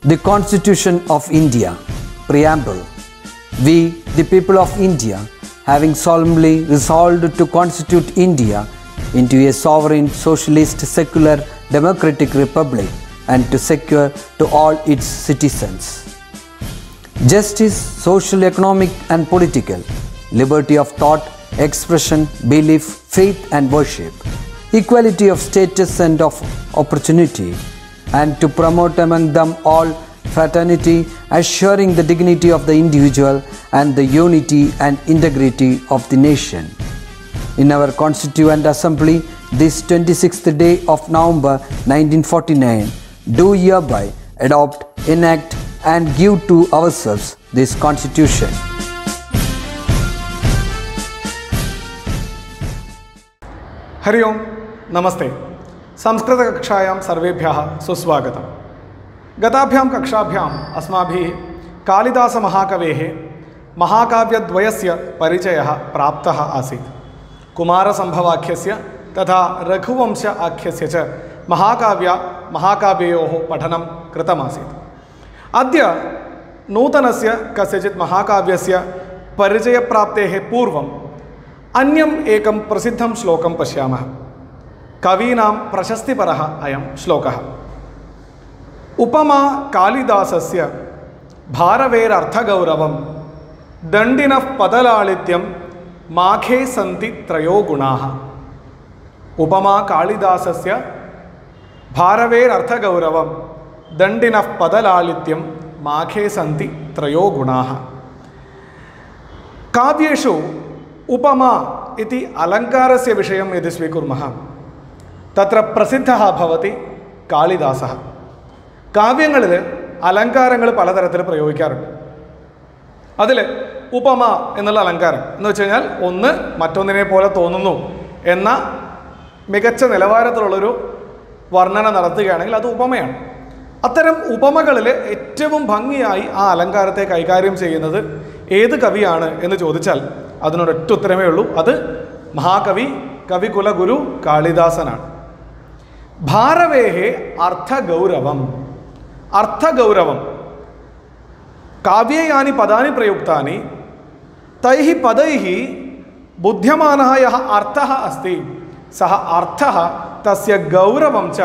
The Constitution of India, Preamble. We, the people of India, having solemnly resolved to constitute India into a sovereign, socialist, secular, democratic republic and to secure to all its citizens justice, social, economic, and political, liberty of thought, expression, belief, faith, and worship, equality of status and of opportunity, and to promote among them all fraternity, assuring the dignity of the individual and the unity and integrity of the nation. In our Constituent Assembly, this 26th day of November 1949, do hereby adopt, enact, and give to ourselves this Constitution. Hari ओं नमस्ते संस्कृतकक्षायां सर्वेभ्यः सुस्वागतं गताभ्यां कक्षाभ्याम् अस्माभिः कालिदासमहाकवेः महाकाव्यद्वयस्य परिचयः प्राप्तः आसीत् कुमारसम्भवाख्यस्य तथा रघुवंश आख्यस्य च महाकाव्य महाकाव्ययोः पठनं कृतमासीत् अद्य नूतनस्य कस्यचित् महाकाव्यस्य परिचयप्राप्तेः पूर्वम् अन्यम् एकं प्रसिद्धं श्लोकं पश्यामः कवीनां प्रशस्तिपरः अयं श्लोकः उपमा कालिदासस्य भारवेरर्थगौरवं दण्डिनः पदलालित्यं माघे सन्ति त्रयो गुणाः उपमा कालिदासस्य भारवेरर्थगौरवं दण्डिनः पदलालित्यं माघे सन्ति त्रयो गुणाः काव्येषु उपमा इति अलङ्कारस्य विषयं यदि स्वीकुर्मः തത്ര പ്രസിദ്ധ ഭവതി കാളിദാസ കാവ്യങ്ങളിൽ അലങ്കാരങ്ങൾ പലതരത്തിൽ പ്രയോഗിക്കാറുണ്ട് അതിൽ ഉപമ എന്നുള്ള അലങ്കാരം എന്ന് വെച്ച് കഴിഞ്ഞാൽ ഒന്ന് മറ്റൊന്നിനെ പോലെ തോന്നുന്നു എന്ന മികച്ച നിലവാരത്തിലുള്ളൊരു വർണ്ണന നടത്തുകയാണെങ്കിൽ അത് ഉപമയാണ് അത്തരം ഉപമകളിൽ ഏറ്റവും ഭംഗിയായി ആ അലങ്കാരത്തെ കൈകാര്യം ചെയ്യുന്നത് ഏത് കവിയാണ് എന്ന് ചോദിച്ചാൽ അതിനൊരൊറ്റ ഉത്തരമേ ഉള്ളൂ അത് മഹാകവി കവികുലഗുരു കാളിദാസനാണ് ഭാരവേഹേ അർത്ഥഗൗരവം അർത്ഥഗൗരവം കാവ്യേ യാനി പദാനി പ്രയുക്താനി തൈ പദൈ ബുദ്ധ്യമാന യः അർത്ഥः अस्ति सः अर्थः तस्य गौरवं च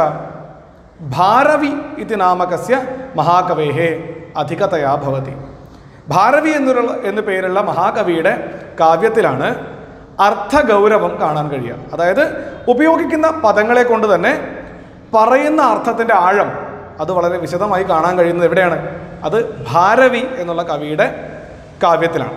ഭാരവി ഇതി നാമകസ്യ മഹാകവേः അധികതയാ ഭവതി ഭാരവി എന്നുള്ള എന്ന് പേരുള്ള മഹാകവിയുടെ കാവ്യത്തിലാണ് അർത്ഥഗൗരവം കാണാൻ കഴിയുക അതായത് ഉപയോഗിക്കുന്ന പദങ്ങളെ കൊണ്ട് തന്നെ പറയുന്ന അർത്ഥത്തിൻ്റെ ആഴം അത് വളരെ വിശദമായി കാണാൻ കഴിയുന്നത് എവിടെയാണ് അത് ഭാരവി എന്നുള്ള കവിയുടെ കാവ്യത്തിലാണ്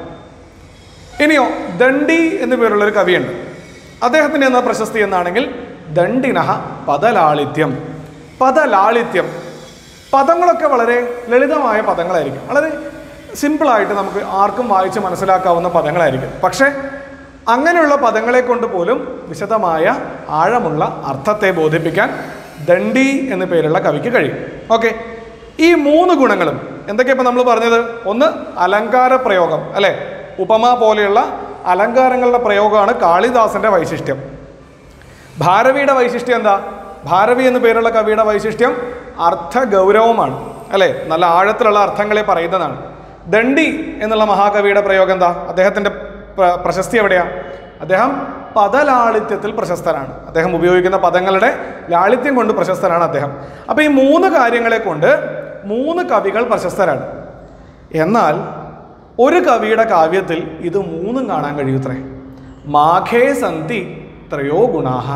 ഇനിയോ ദണ്ഡി എന്നു പേരുള്ളൊരു കവിയുണ്ട് അദ്ദേഹത്തിന് എന്ന പ്രശസ്തി എന്നാണെങ്കിൽ ദണ്ഡിനഹ പദലാളിത്യം പദലാളിത്യം പദങ്ങളൊക്കെ വളരെ ലളിതമായ പദങ്ങളായിരിക്കും വളരെ സിമ്പിളായിട്ട് നമുക്ക് ആർക്കും വായിച്ച് മനസ്സിലാക്കാവുന്ന പദങ്ങളായിരിക്കും പക്ഷേ അങ്ങനെയുള്ള പദങ്ങളെ കൊണ്ട് പോലും വിശദമായ ആഴമുള്ള അർത്ഥത്തെ ബോധിപ്പിക്കാൻ ദണ്ഡി എന്നു പേരുള്ള കവിക്ക് കഴിയും ഓക്കെ ഈ മൂന്ന് ഗുണങ്ങളും എന്തൊക്കെയാണ് ഇപ്പം നമ്മൾ പറഞ്ഞത് ഒന്ന് അലങ്കാര പ്രയോഗം അല്ലേ ഉപമ പോലെയുള്ള അലങ്കാരങ്ങളുടെ പ്രയോഗമാണ് കാളിദാസന്റെ വൈശിഷ്ട്യം ഭാരവിയുടെ വൈശിഷ്ട്യം എന്താ ഭാരവി എന്നു പേരുള്ള കവിയുടെ വൈശിഷ്ട്യം അർത്ഥഗൗരവമാണ് അല്ലേ നല്ല ആഴത്തിലുള്ള അർത്ഥങ്ങളെ പറയുന്നതാണ് ദണ്ഡി എന്നുള്ള മഹാകവിയുടെ പ്രയോഗം എന്താ അദ്ദേഹത്തിൻ്റെ പ്ര- പ്രശസ്തി എവിടെയാണ് അദ്ദേഹം പദലാളിത്യത്തിൽ പ്രശസ്തനാണ് അദ്ദേഹം ഉപയോഗിക്കുന്ന പദങ്ങളുടെ ലാളിത്യം കൊണ്ട് പ്രശസ്തനാണ് അദ്ദേഹം അപ്പോൾ ഈ മൂന്ന് കാര്യങ്ങളെ കൊണ്ട് മൂന്ന് കവികൾ പ്രശസ്തരാണ് എന്നാൽ ഒരു കവിയുടെ കാവ്യത്തിൽ ഇത് മൂന്നും കാണാൻ കഴിയൂത്രേ മാഘേ സന്തി ത്രയോ ഗുണാഹ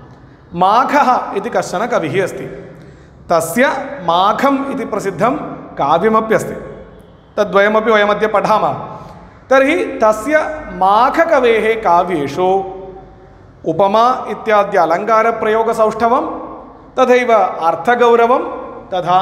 മാഘ ഇത് കശ്ചന കവി അസ്തി തസ്യ മാഘം ഇത് പ്രസിദ്ധം കാവ്യമപ്യസ്തി തദ്വയമപ്പി വയമദ്യ പഠാമ തർഹി തസ്യ മാഘകവേः കാവ്യേഷു ഉപമ ഇത്യാദ്യ അലങ്കാരപ്രയോഗസൗഷ്ഠവം തഥൈവ അർത്ഥഗൗരവം തഥാ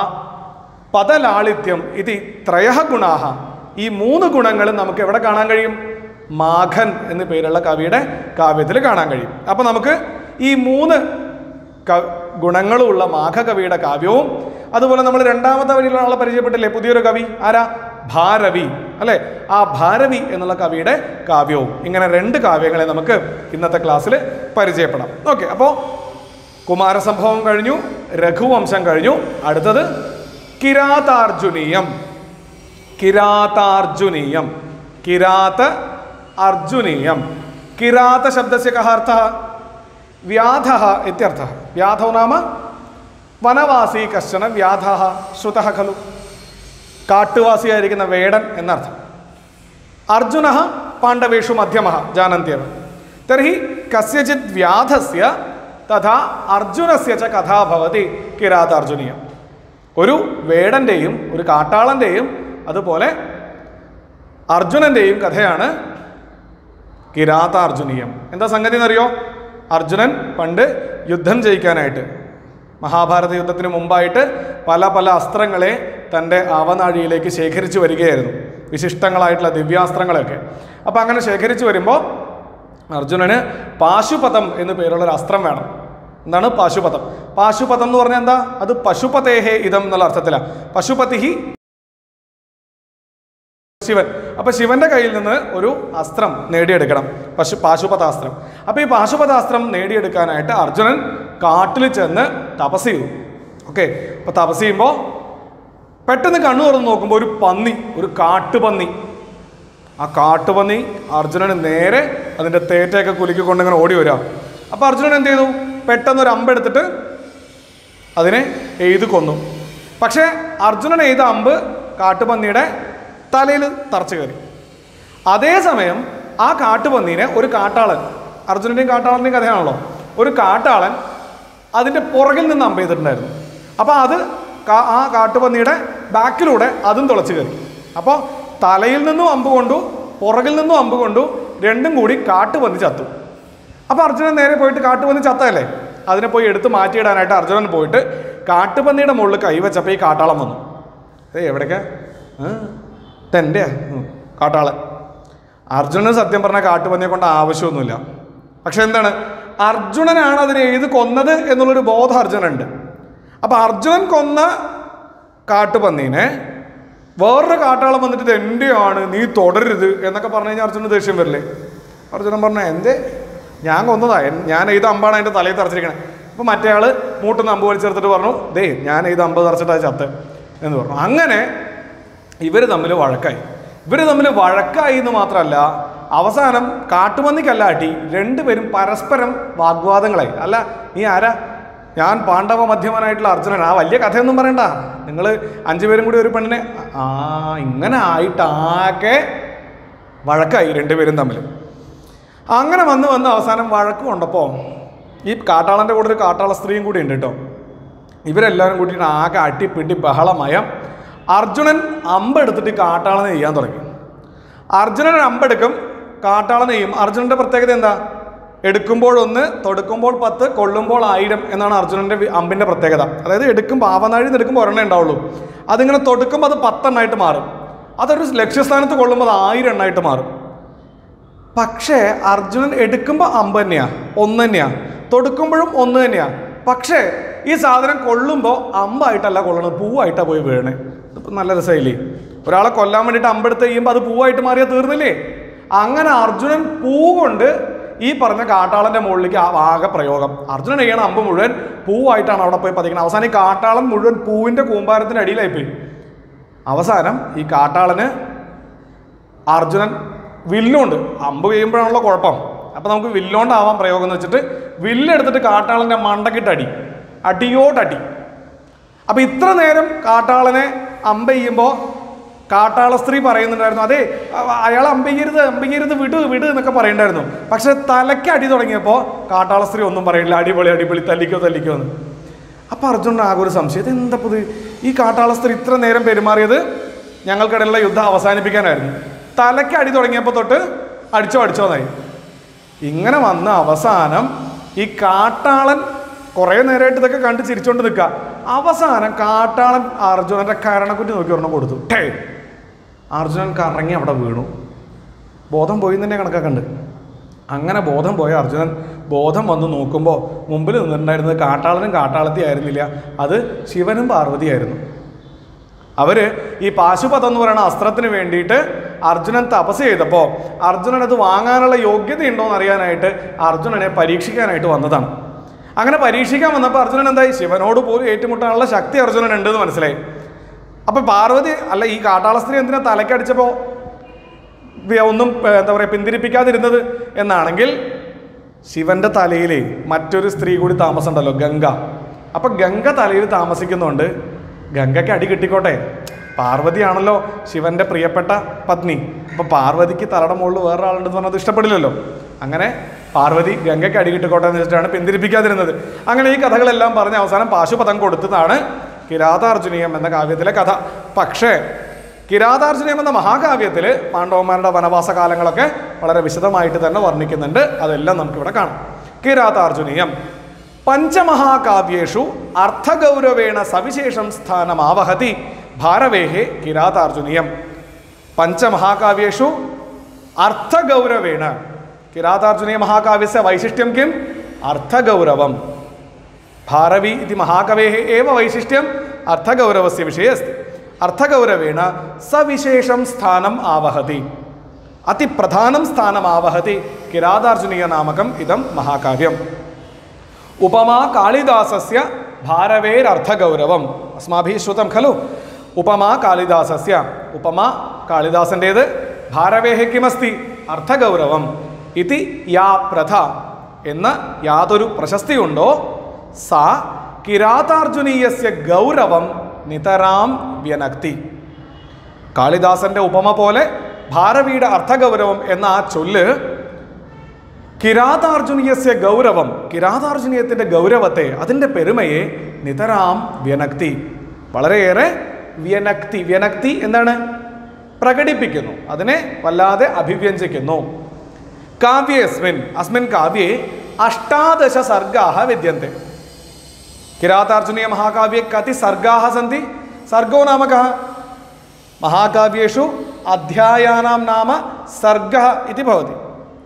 പദലാളിത്യം ഇത് ത്രയഃ ഗുണാഹ ഈ മൂന്ന് ഗുണങ്ങളും നമുക്ക് എവിടെ കാണാൻ കഴിയും മാഘൻ എന്ന് പേരുള്ള കവിയുടെ കാവ്യത്തിൽ കാണാൻ കഴിയും അപ്പം നമുക്ക് ഈ മൂന്ന് ക ഗുണങ്ങളുമുള്ള മാഘകവിയുടെ കാവ്യവും അതുപോലെ നമ്മൾ രണ്ടാമത്തെ വരിയിലുള്ള ആളെ പരിചയപ്പെട്ടില്ലേ പുതിയൊരു കവി ആരാ ഭാരവി അല്ലേ ആ ഭാരവി എന്നുള്ള കവിയുടെ കാവ്യവും ഇങ്ങനെ രണ്ട് കാവ്യങ്ങളെ നമുക്ക് ഇന്നത്തെ ക്ലാസ്സിൽ പരിചയപ്പെടാം ഓക്കെ അപ്പോൾ കുമാരസംഭവം കഴിഞ്ഞു രഘുവംശം കഴിഞ്ഞു അടുത്തത് കിരാതാർജുനീയം കിരാതാർജുനീയം കിരാത അർജുനീയം കിരാത ശബ്ദस्य कः अर्थः व्याधः इत्यर्थः व्याधो नाम വനവാസി കശ്ചന വ്യാധः ശ്രുതः खलु കാട്ടുവാസിയായിരിക്കുന്ന വേടൻ എന്നർത്ഥം അർജുന പാണ്ഡവേഷു മധ്യമ ജാനന്ത്യവ തർഹി കസ്യചിത് വ്യാധസ്യ തഥാ അർജുനസ്യ ച കഥാ ഭവതി കിരാതാർജുനീയം ഒരു വേടൻ്റെയും ഒരു കാട്ടാളൻ്റെയും അതുപോലെ അർജുനൻ്റെയും കഥയാണ് കിരാതാർജുനീയം എന്താ സംഗതി എന്നറിയോ അർജുനൻ പണ്ട് യുദ്ധം ജയിക്കാനായിട്ട് മഹാഭാരത യുദ്ധത്തിന് മുമ്പായിട്ട് പല പല അസ്ത്രങ്ങളെ തൻ്റെ ആവനാഴിയിലേക്ക് ശേഖരിച്ചു വരികയായിരുന്നു വിശിഷ്ടങ്ങളായിട്ടുള്ള ദിവ്യാസ്ത്രങ്ങളൊക്കെ അപ്പോൾ അങ്ങനെ ശേഖരിച്ചു വരുമ്പോൾ അർജുനന് പാശുപതം എന്ന് പേരുള്ള ഒരു അസ്ത്രം വേണം എന്താണ് പാശുപതം പാശുപതം എന്ന് പറഞ്ഞാൽ എന്താ അത് പശുപതേഹേ ഇതം എന്നുള്ള അർത്ഥത്തിലാണ് പശുപതിഹി ശിവൻ അപ്പൊ ശിവന്റെ കയ്യിൽ നിന്ന് ഒരു അസ്ത്രം നേടിയെടുക്കണം പശു പാശുപതാസ്ത്രം അപ്പൊ ഈ പാശുപതാസ്ത്രം നേടിയെടുക്കാനായിട്ട് അർജുനൻ കാട്ടിൽ ചെന്ന് തപസ് ചെയ്തു ഓക്കെ അപ്പൊ തപസ് ചെയ്യുമ്പോൾ പെട്ടെന്ന് കണ്ണു തുറന്ന് നോക്കുമ്പോൾ ഒരു പന്നി ഒരു കാട്ടുപന്നി ആ കാട്ടുപന്നി അർജുനന് നേരെ അതിൻ്റെ തേറ്റയൊക്കെ കുലുക്കിക്കൊണ്ട് ഇങ്ങനെ ഓടി വരാം അപ്പോൾ അർജുനൻ എന്ത് ചെയ്തു പെട്ടെന്ന് ഒരു അമ്പെടുത്തിട്ട് അതിനെ എഴുതി കൊന്നു പക്ഷേ അർജുനൻ എയ്ത അമ്പ് കാട്ടുപന്നിയുടെ തലയിൽ തറച്ചു കയറി അതേസമയം ആ കാട്ടുപന്നീനെ ഒരു കാട്ടാളൻ അർജുനൻ്റെയും കാട്ടാളൻ്റെയും കഥയാണല്ലോ ഒരു കാട്ടാളൻ അതിൻ്റെ പുറകിൽ നിന്ന് അമ്പ് ചെയ്തിട്ടുണ്ടായിരുന്നു അപ്പോൾ അത് കാ- ആ കാട്ടുപന്നിയുടെ ബാക്കിലൂടെ അതും തുളച്ചു കയറി അപ്പോൾ തലയിൽ നിന്നും അമ്പ് കൊണ്ടു പുറകിൽ നിന്നും അമ്പ് കൊണ്ടു രണ്ടും കൂടി കാട്ടുപന്നി ചത്തു അപ്പോൾ അർജുനൻ നേരെ പോയിട്ട് കാട്ടുപന്നി ചത്തല്ലേ അതിനെ പോയി എടുത്ത് മാറ്റിയിടാനായിട്ട് അർജുനൻ പോയിട്ട് കാട്ടുപന്നിയുടെ മുകളിൽ കൈവച്ചപ്പോൾ ഈ കാട്ടാളം വന്നു ഏ എവിടേക്കാ തെൻ്റെയാ കാട്ടാളൻ അർജുനന് സത്യം പറഞ്ഞാൽ കാട്ടുപന്നിയെ കൊണ്ട് ആവശ്യമൊന്നുമില്ല പക്ഷെ എന്താണ് അർജുനനാണ് അതിനെ എഴുതി കൊന്നത് എന്നുള്ളൊരു ബോധം അർജുനുണ്ട് അപ്പം അർജുനൻ കൊന്ന കാട്ടുപന്നീനെ വേറൊരു കാട്ടാളം വന്നിട്ട് ഇത് എൻ്റെയാണ് നീ തുടരരുത് എന്നൊക്കെ പറഞ്ഞു കഴിഞ്ഞാൽ അർജുനന് ദേഷ്യം വരില്ലേ അർജുനൻ പറഞ്ഞ എന്തേ ഞാൻ കൊന്നതാ എൻ- ഞാൻ എഴുത അമ്പാണ് എൻ്റെ തലയിൽ തറച്ചിരിക്കണേ അപ്പോൾ മറ്റേ ആൾ മൂട്ടുന്ന അമ്പ് വലിച്ചെടുത്തിട്ട് പറഞ്ഞു ദേ ഞാൻ എഴുത അമ്പ് തറച്ചിട്ടാ ചത്ത് എന്ന് പറഞ്ഞു അങ്ങനെ ഇവർ തമ്മിൽ വഴക്കായി ഇവർ തമ്മിൽ വഴക്കായി എന്ന് മാത്രമല്ല അവസാനം കാട്ടുപന്നിക്കല്ല അടി രണ്ടുപേരും പരസ്പരം വാഗ്വാദങ്ങളായി അല്ല നീ ആരാ ഞാൻ പാണ്ഡവ മധ്യമനായിട്ടുള്ള അർജുനൻ ആ വലിയ കഥയൊന്നും പറയണ്ട നിങ്ങൾ അഞ്ചുപേരും കൂടി ഒരു പെണ്ണിനെ ആ ഇങ്ങനെ ആയിട്ടാകെ വഴക്കായി രണ്ടുപേരും തമ്മിൽ അങ്ങനെ വന്ന് വന്ന് അവസാനം വഴക്ക് കൊണ്ടപ്പോൾ ഈ കാട്ടാളൻ്റെ കൂടെ ഒരു കാട്ടാള സ്ത്രീയും കൂടി ഉണ്ട് കേട്ടോ ഇവരെല്ലാവരും കൂട്ടിയിട്ട് ആകെ അട്ടിപ്പിട്ടി ബഹളമയം അർജുനൻ അമ്പെടുത്തിട്ട് ഈ കാട്ടാളനെ ചെയ്യാൻ തുടങ്ങി അർജുനൻ അമ്പെടുക്കും കാട്ടാളനെ ചെയ്യും അർജുനൻ്റെ പ്രത്യേകത എന്താ എടുക്കുമ്പോഴൊന്ന് തൊടുക്കുമ്പോൾ പത്ത് കൊള്ളുമ്പോൾ ആയിരം എന്നാണ് അർജുനൻ്റെ വി- അമ്പിൻ്റെ പ്രത്യേകത അതായത് എടുക്കുമ്പോൾ ആവനാഴി നിന്ന് എടുക്കുമ്പോൾ ഒരെണ്ണേ ഉണ്ടാവുള്ളൂ അതിങ്ങനെ തൊടുക്കുമ്പോൾ അത് പത്തെണ്ണമായിട്ട് മാറും അതൊരു ലക്ഷ്യസ്ഥാനത്ത് കൊള്ളുമ്പോൾ അത് ആയിരം എണ്ണമായിട്ട് മാറും പക്ഷേ അർജുനൻ എടുക്കുമ്പോൾ അമ്പ് തന്നെയാ ഒന്ന് തന്നെയാ തൊടുക്കുമ്പോഴും ഒന്ന് തന്നെയാ പക്ഷേ ഈ സാധനം കൊള്ളുമ്പോൾ അമ്പായിട്ടല്ല കൊള്ളണത് പൂവായിട്ടാണ് പോയി വീഴണേ ഇതിപ്പോൾ നല്ല രസമില്ലേ ഒരാളെ കൊല്ലാൻ വേണ്ടിയിട്ട് അമ്പെടുത്ത് കഴിയുമ്പോൾ അത് പൂവായിട്ട് മാറിയാൽ തീർന്നില്ലേ അങ്ങനെ അർജുനൻ പൂ കൊണ്ട് ഈ പറഞ്ഞ കാട്ടാളൻ്റെ മുകളിലേക്ക് ആ ആകെ പ്രയോഗം അർജുനൻ ചെയ്യണ അമ്പ് മുഴുവൻ പൂവായിട്ടാണ് അവിടെ പോയി പതിക്കുന്നത് അവസാനം ഈ കാട്ടാളൻ മുഴുവൻ പൂവിൻ്റെ കൂമ്പാരത്തിൻ്റെ അടിയിലായിപ്പോയി അവസാനം ഈ കാട്ടാളന് അർജുനൻ വില്ലുണ്ട് അമ്പ് ചെയ്യുമ്പോഴാണല്ലോ കുഴപ്പം അപ്പം നമുക്ക് വില്ലോണ്ടാവാൻ പ്രയോഗം എന്ന് വെച്ചിട്ട് വില്ലെടുത്തിട്ട് കാട്ടാളൻ്റെ മണ്ടക്കിട്ടടി അടിയോട്ടടി അപ്പം ഇത്ര നേരം കാട്ടാളനെ അമ്പ ചെയ്യുമ്പോൾ കാട്ടാള സ്ത്രീ പറയുന്നുണ്ടായിരുന്നു അതെ അ- അയാൾ അമ്പയ്യരുത് അമ്പയ്യരുത് വിട് വിട് എന്നൊക്കെ പറയണ്ടായിരുന്നു പക്ഷെ തലയ്ക്ക് അടി തുടങ്ങിയപ്പോൾ കാട്ടാള സ്ത്രീ ഒന്നും പറയില്ല അടിപൊളി അടിപൊളി തല്ലിക്കോ തല്ലിക്കോ എന്ന് അപ്പോൾ അർജുനൻ ആകെ ഒരു സംശയം ഇത് എന്താ പുത് ഈ കാട്ടാള സ്ത്രീ ഇത്ര നേരം പെരുമാറിയത് ഞങ്ങൾക്കിടയിലുള്ള യുദ്ധം അവസാനിപ്പിക്കാനായിരുന്നു തലയ്ക്ക് അടി തുടങ്ങിയപ്പോൾ തൊട്ട് അടിച്ചോ അടിച്ചോന്നായി ഇങ്ങനെ വന്ന അവസാനം ഈ കാട്ടാളൻ കുറേ നേരമായിട്ട് ഇതൊക്കെ കണ്ട് ചിരിച്ചോണ്ട് നിൽക്കുക അവസാനം കാട്ടാളൻ അർജുനന്റെ കരണക്കുറ്റി നോക്കി ഒരെണ്ണം കൊടുത്തു ടേ അർജുനൻ കറങ്ങി അവിടെ വീണു ബോധം പോയി തന്നെ കണക്കാക്കണ്ട് അങ്ങനെ ബോധം പോയ അർജുനൻ ബോധം വന്ന് നോക്കുമ്പോൾ മുമ്പിൽ നിന്നിട്ടുണ്ടായിരുന്നത് കാട്ടാളനും കാട്ടാളത്തി ആയിരുന്നില്ല അത് ശിവനും പാർവതിയായിരുന്നു അവർ ഈ പാശുപതം എന്ന് പറയുന്ന അസ്ത്രത്തിന് വേണ്ടിയിട്ട് അർജുനൻ തപസ് ചെയ്തപ്പോൾ അർജുനൻ അത് വാങ്ങാനുള്ള യോഗ്യതയുണ്ടോ എന്ന് അറിയാനായിട്ട് അർജുനനെ പരീക്ഷിക്കാനായിട്ട് വന്നതാണ് അങ്ങനെ പരീക്ഷിക്കാൻ വന്നപ്പോൾ അർജുനൻ എന്തായി ശിവനോട് പോലും ഏറ്റുമുട്ടാനുള്ള ശക്തി അർജുനൻ ഉണ്ടെന്ന് മനസ്സിലായി അപ്പൊ പാർവതി അല്ല ഈ കാട്ടാള സ്ത്രീ എന്തിനാ തലക്കടിച്ചപ്പോ വി- ഒന്നും ഏർ, എന്താ പറയുക പിന്തിരിപ്പിക്കാതിരുന്നത് എന്നാണെങ്കിൽ ശിവന്റെ തലയിൽ മറ്റൊരു സ്ത്രീ കൂടി താമസമുണ്ടല്ലോ ഗംഗ അപ്പൊ ഗംഗ തലയിൽ താമസിക്കുന്നുണ്ട് ഗംഗയ്ക്ക് അടി കിട്ടിക്കോട്ടെ പാർവതിയാണല്ലോ ശിവന്റെ പ്രിയപ്പെട്ട പത്നി അപ്പൊ പാർവതിക്ക് തലയുടെ മുകളിൽ വേറെ ആളുണ്ടെന്ന് പറഞ്ഞത് ഇഷ്ടപ്പെടില്ലല്ലോ അങ്ങനെ പാർവതി ഗംഗയ്ക്ക് അടി കിട്ടിക്കോട്ടെ എന്ന് വെച്ചിട്ടാണ് പിന്തിരിപ്പിക്കാതിരുന്നത് അങ്ങനെ ഈ കഥകളെല്ലാം പറഞ്ഞ് അവസാനം പാശുപതം കൊടുത്തതാണ് കിരാതാർജുനീയം എന്ന കാവ്യത്തിലെ കഥ പക്ഷേ കിരാതാർജുനീയം എന്ന മഹാകാവ്യത്തിൽ പാണ്ഡവന്മാരുടെ വനവാസ കാലങ്ങളൊക്കെ വളരെ വിശദമായിട്ട് തന്നെ വർണ്ണിക്കുന്നുണ്ട് അതെല്ലാം നമുക്കിവിടെ കാണാം കിരാതാർജുനീയം പഞ്ചമഹാകാവ്യേഷു അർത്ഥഗൗരവേണ സവിശേഷം സ്ഥാനമാവഹതി ഭാരവേഹേ കിരാതാർജുനീയം പഞ്ചമഹാകാവ്യേഷു അർത്ഥഗൗരവേണ കിരാതാർജുനീയ മഹാകാവ്യस्य വൈശിഷ്ട്യം കിം അർത്ഥഗൗരവം ഭാരവി ഇതി മഹാകവേः एव वैशिष्ट्यम् अर्थगौरवस्य विषये अस्ति अर्थगौरवेण सविशेषं स्थानम् आवहति अतिप्रधानं स्थानम् आवहति किरातार्जुनीयनामकम् इदं महाकाव्यम् उपमा कालिदासस्य भारवेरर्थगौरवम् अस्माभिः श्रुतं खलु उपमा कालिदासस्य उपमा कालिदासൻ്റേത് ഭാരവേः കിമസ്തി അർത്ഥഗൗരവം ഇതി യാ പ്രഥ എന്ന യാതൊരു പ്രശസ്തിയുണ്ടോ സാ കിരാതാർജുനീയസ്യ ഗൗരവം നിതരാം വ്യനക്തി കാളിദാസന്റെ ഉപമ പോലെ ഭാരവിയുടെ അർത്ഥഗൗരവം എന്ന ആ ചൊല്ല് കിരാതാർജുനീയസ്യ ഗൗരവം കിരാതാർജുനീയത്തിന്റെ ഗൗരവത്തെ അതിൻ്റെ പെരുമയെ നിതരാം വ്യനക്തി വളരെയേറെ വ്യനക്തി വ്യനക്തി എന്താണ് പ്രകടിപ്പിക്കുന്നു അതിനെ വല്ലാതെ അഭിവ്യഞ്ജിക്കുന്നു കാവ്യേസ്മിൻ അസ്മിൻ കാവ്യേ അഷ്ടാദശ സർഗാഹ വിദ്യന്തെ കിരാതാർജുനീയ മഹാകാവ്യെ കതി സർഗാഹ സന്തി സർഗോ നാമ കः മഹാകാവ്യേഷു അധ്യായാനാം നാമ സർഗ ഇതി ഭവതി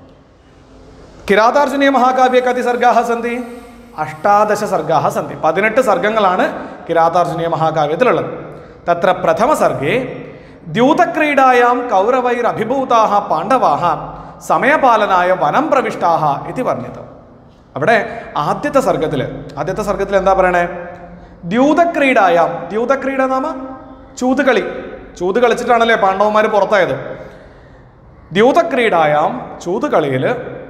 കിരാതാർജുനീയ മഹാകാവ്യ കതി സർഗാഹ സന്തി അഷ്ടാദശ സർഗാഹ സന്തി പതിനെട്ട് സർഗങ്ങളാണ് കിരാതാർജുനീയ മഹാകാവ്യത്തിലുള്ളത് തത്ര പ്രഥമ സർഗേ ദ്യൂതക്രീഡായാം കൗരവൈരഭിഭൂതാഹ പാണ്ഡവാഹ സമയപാലനായ വനം പ്രവിഷ്ടാഹ ഇതി വർണ്ണിതം അവിടെ ആദ്യത്തെ സർഗത്തിൽ ആദ്യത്തെ സർഗത്തിൽ എന്താ പറയണേ ദ്യൂതക്രീഡായാം ദ്യൂതക്രീഡ നാമ ചൂതുകളി ചൂത് കളിച്ചിട്ടാണല്ലേ പാണ്ഡവന്മാർ പുറത്തായത് ദ്യൂതക്രീഡായാം ചൂതുകളിയിൽ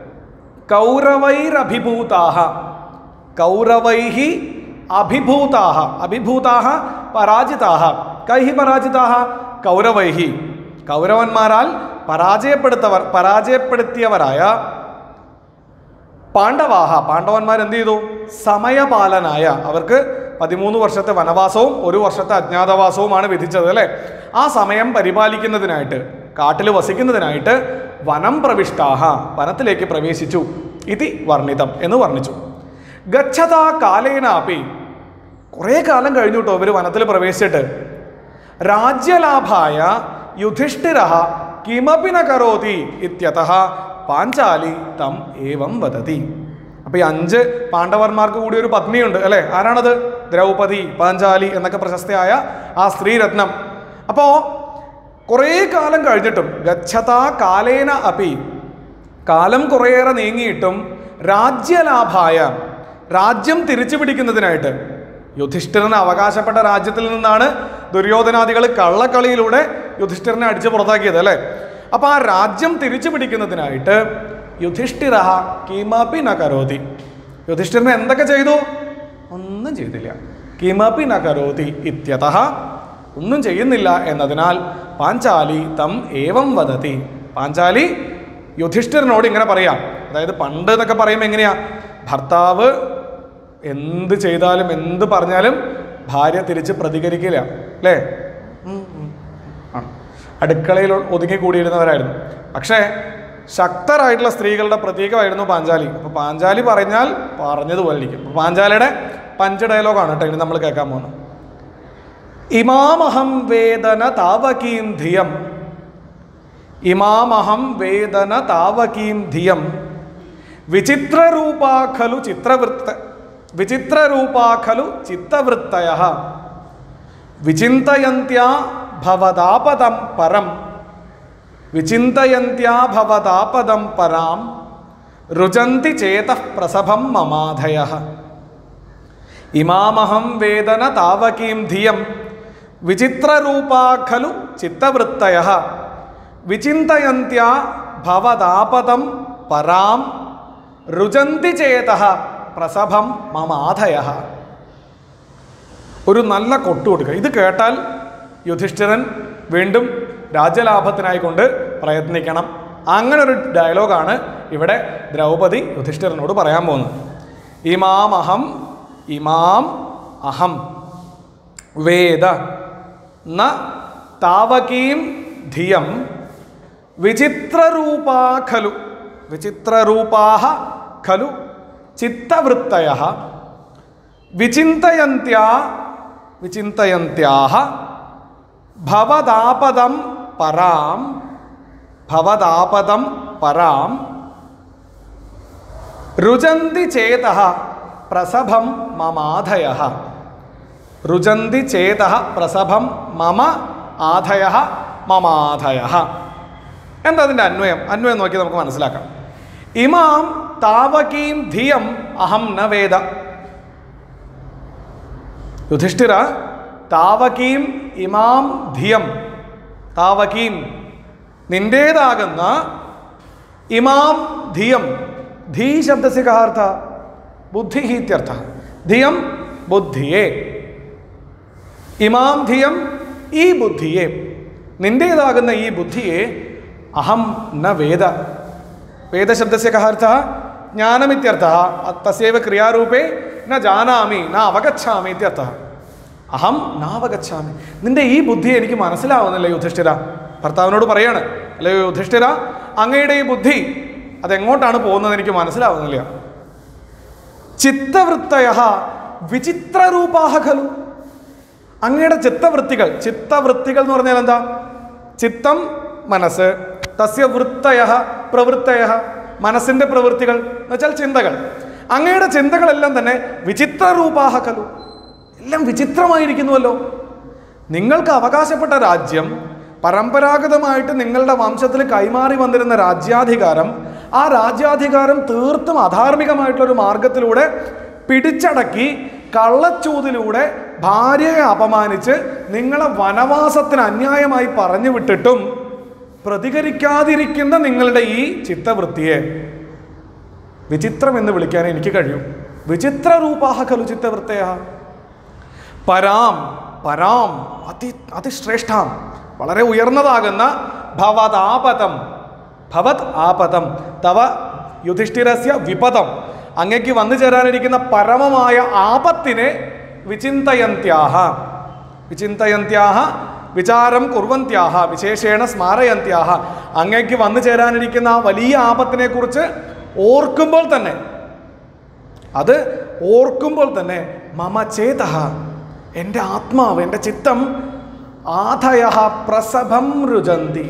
കൗരവൈരഭിഭൂതാഹ കൗരവൈഹി അഭിഭൂതാഹ അഭിഭൂതാഹ പരാജിതാഹ കൈഹി പരാജിതാഹ കൗരവൈഹി കൗരവന്മാരാൽ പരാജയപ്പെടുത്തവർ പരാജയപ്പെടുത്തിയവരായ പാണ്ഡവാഹ പാണ്ഡവന്മാർ എന്ത് ചെയ്തു സമയപാലനായ അവർക്ക് പതിമൂന്ന് വർഷത്തെ വനവാസവും ഒരു വർഷത്തെ അജ്ഞാതവാസവുമാണ് വിധിച്ചത് അല്ലേ ആ സമയം പരിപാലിക്കുന്നതിനായിട്ട് കാട്ടിൽ വസിക്കുന്നതിനായിട്ട് വനം പ്രവിഷ്ടാഹ വനത്തിലേക്ക് പ്രവേശിച്ചു ഇതി വർണ്ണിതം എന്ന് വർണ്ണിച്ചു ഗച്ഛത കാലേനാപി കുറേ കാലം കഴിഞ്ഞു കേട്ടോ ഇവർ വനത്തിൽ പ്രവേശിച്ചിട്ട് രാജ്യലാഭായ യുധിഷ്ഠിര കിമപി ന കരോതി ഇത്യത പാഞ്ചാലി തം ഏവം വദതി അപ്പൊ ഈ അഞ്ച് പാണ്ഡവന്മാർക്ക് കൂടി ഒരു പത്നിയുണ്ട് അല്ലെ ആരാണത് ദ്രൗപദി പാഞ്ചാലി എന്നൊക്കെ പ്രശസ്തയായ ആ സ്ത്രീരത്നം അപ്പോ കുറേ കാലം കഴിഞ്ഞിട്ടും ഗച്ഛത കാലേന അപി കാലം കുറേയേറെ നീങ്ങിയിട്ടും രാജ്യലാഭായ രാജ്യം തിരിച്ചു പിടിക്കുന്നതിനായിട്ട് യുധിഷ്ഠിരന് അവകാശപ്പെട്ട രാജ്യത്തിൽ നിന്നാണ് ദുര്യോധനാദികൾ കള്ളക്കളിയിലൂടെ യുധിഷ്ഠിരനെ അടിച്ച് പുറത്താക്കിയത് അല്ലേ അപ്പൊ ആ രാജ്യം തിരിച്ചു പിടിക്കുന്നതിനായിട്ട് യുധിഷ്ഠിര കിമപി ന കരോതി യുധിഷ്ഠിരനെ എന്തൊക്കെ ചെയ്തു ഒന്നും ചെയ്തില്ല കിമപി ന കരോതി ഇത്യത ഒന്നും ചെയ്യുന്നില്ല എന്നതിനാൽ പാഞ്ചാലി തം ഏവം വദതി പാഞ്ചാലി യുധിഷ്ഠിരനോട് ഇങ്ങനെ പറയാം അതായത് പണ്ട് എന്നൊക്കെ പറയുമ്പോൾ എങ്ങനെയാ ഭർത്താവ് എന്ത് ചെയ്താലും എന്ത് പറഞ്ഞാലും ഭാര്യ തിരിച്ച് പ്രതികരിക്കില്ല അല്ലേ ഉം, ഉം. ആണ് അടുക്കളയിൽ ഒതുങ്ങി കൂടിയിരുന്നവരായിരുന്നു പക്ഷേ ശക്തരായിട്ടുള്ള സ്ത്രീകളുടെ പ്രതീകമായിരുന്നു പാഞ്ചാലി അപ്പോൾ പാഞ്ചാലി പറഞ്ഞാൽ പറഞ്ഞതുപോലെ ഇരിക്കും അപ്പോൾ പാഞ്ചാലിയുടെ പഞ്ച് ഡയലോഗാണ് കേട്ടോ ഇനി നമ്മൾ കേൾക്കാൻ പോകുന്നത് ഇമാമഹം വേദന താവകീം ധിയം ഇമാമഹം വേദന താവകീം ധിയം വിചിത്രരൂപാ ഖലു ചിത്രവൃത്ത വിചിത്രരൂപാ ഖലു ചിത്തവൃത്തയ വിചിന്തയന്ത്യാ ഭവതാപദം പരം വിചിന്തയന്ത്യാ ഭവതാപദം പരാം രുചന്തി ചേതഃ പ്രസഭം മമാധയ ഇമാമഹം വേദന താവകീം ധിയം വിചിത്രരൂപാ ഖലു ചിത്തവൃത്തയ വിചിന്തയന്ത്യ ഭവതാപദം പരാം രുചന്തി ചേത പ്രസഭം മമാധയ ഒരു നല്ല കൊട്ടു കൊടുക്കുക ഇത് കേട്ടാൽ യുധിഷ്ഠിരൻ വീണ്ടും രാജ്യലാഭത്തിനായിക്കൊണ്ട് പ്രയത്നിക്കണം അങ്ങനെ ഒരു ഡയലോഗാണ് ഇവിടെ ദ്രൗപദി യുധിഷ്ഠിരനോട് പറയാൻ പോകുന്നത് ഇമാം അഹം ഇമാം അഹം വേദ ന താവകീം ധിയം വിചിത്രരൂപാ ഖലു വിചിത്രരൂപാ ഖലു ചിത്തവൃത്തയ വിചിന്തയന്ത്യാ വിചിന്തയന്ത്യാഹ ഭവതാപദം പരാം ഭവതാപദം പരാം രുചന്തി ചേത പ്രസഭം മമാധയ രുചന്തി ചേത പ്രസഭം മമ ആധയ മമാധയ എന്താ അതിൻ്റെ അന്വയം അന്വയം നോക്കി നമുക്ക് മനസ്സിലാക്കാം ഇമാം താവകീം ധിയം അഹം ന വേദ യുധിഷ്ഠിര താവകീം ഇമാം ധിയം താവകീം നിന്റേതാകുന്ന ഇമാം ധിയം ധീ ശബ്ദസ്യ കः अर्थः ബുദ്ധി ഇത്യർത്ഥः ധിയം ബുദ്ധിയെ ഇമാം ധിയം ഈ ബുദ്ധിയെ നിന്റേതാകുന്ന ഈ ബുദ്ധിയെ അഹം ന വേദ വേദശബ്ദസ്യ കः अर्थः ജ്ഞാനമിത്യർത്ഥः തസ്യൈവ ക്രിയാരൂപേ ന ജാനാമി ന അവഗച്ഛാമി ഇത്യർത്ഥः അഹം നാവഗച്ഛാമി നിന്റെ ഈ ബുദ്ധി എനിക്ക് മനസ്സിലാവുന്നില്ല യുധിഷ്ഠിര ഭർത്താവിനോട് പറയാണ് അല്ലയോ യുധിഷ്ഠിര അങ്ങയുടെ ഈ ബുദ്ധി അതെങ്ങോട്ടാണ് പോകുന്നത് എനിക്ക് മനസ്സിലാവുന്നില്ല ചിത്തവൃത്തയ വിചിത്രരൂപാഹ ഖലു അങ്ങയുടെ ചിത്തവൃത്തികൾ ചിത്തവൃത്തികൾ എന്ന് പറഞ്ഞാൽ എന്താ ചിത്തം മനസ്സ് തസ്യ വൃത്തയ പ്രവൃത്തയ മനസ്സിന്റെ പ്രവൃത്തികൾ എന്ന് വെച്ചാൽ ചിന്തകൾ അങ്ങയുടെ ചിന്തകളെല്ലാം തന്നെ വിചിത്രരൂപാഹ ഖലു എല്ലാം വിചിത്രമായിരിക്കുന്നുവല്ലോ നിങ്ങൾക്ക് അവകാശപ്പെട്ട രാജ്യം പരമ്പരാഗതമായിട്ട് നിങ്ങളുടെ വംശത്തിൽ കൈമാറി വന്നിരുന്ന രാജ്യാധികാരം ആ രാജ്യാധികാരം തീർത്തും അധാർമികമായിട്ടുള്ളൊരു മാർഗത്തിലൂടെ പിടിച്ചടക്കി കള്ളച്ചൂതിലൂടെ ഭാര്യയെ അപമാനിച്ച് നിങ്ങളെ വനവാസത്തിന് അന്യായമായി പറഞ്ഞു വിട്ടിട്ടും പ്രതികരിക്കാതിരിക്കുന്ന നിങ്ങളുടെ ഈ ചിത്തവൃത്തിയെ വിചിത്രം എന്ന് വിളിക്കാൻ എനിക്ക് കഴിയും വിചിത്ര രൂപാഹ ഖലു ചിത്തവൃത്തയ പരാം പരാം അതി അതിശ്രേഷ്ഠാം വളരെ ഉയർന്നതാകുന്ന ഭവതാപതം ഭവത് ആപതം തവ യുധിഷ്ഠിരസ്യ വിപദം അങ്ങയ്ക്ക് വന്നു ചേരാനിരിക്കുന്ന പരമമായ ആപത്തിനെ വിചിന്തയന്ത്യാഹ വിചിന്തയന്ത്യാഹ വിചാരം കുർവന്ത്യാഹ വിശേഷേണ സ്മാരയന്ത്യാഹ അങ്ങയ്ക്ക് വന്നു ചേരാനിരിക്കുന്ന ആ വലിയ ആപത്തിനെ കുറിച്ച് ഓർക്കുമ്പോൾ തന്നെ അത് ഓർക്കുമ്പോൾ തന്നെ മമ ചേത എൻ്റെ ആത്മാവ് എൻ്റെ ചിത്തം ആധയ പ്രസഭം രുചന്തി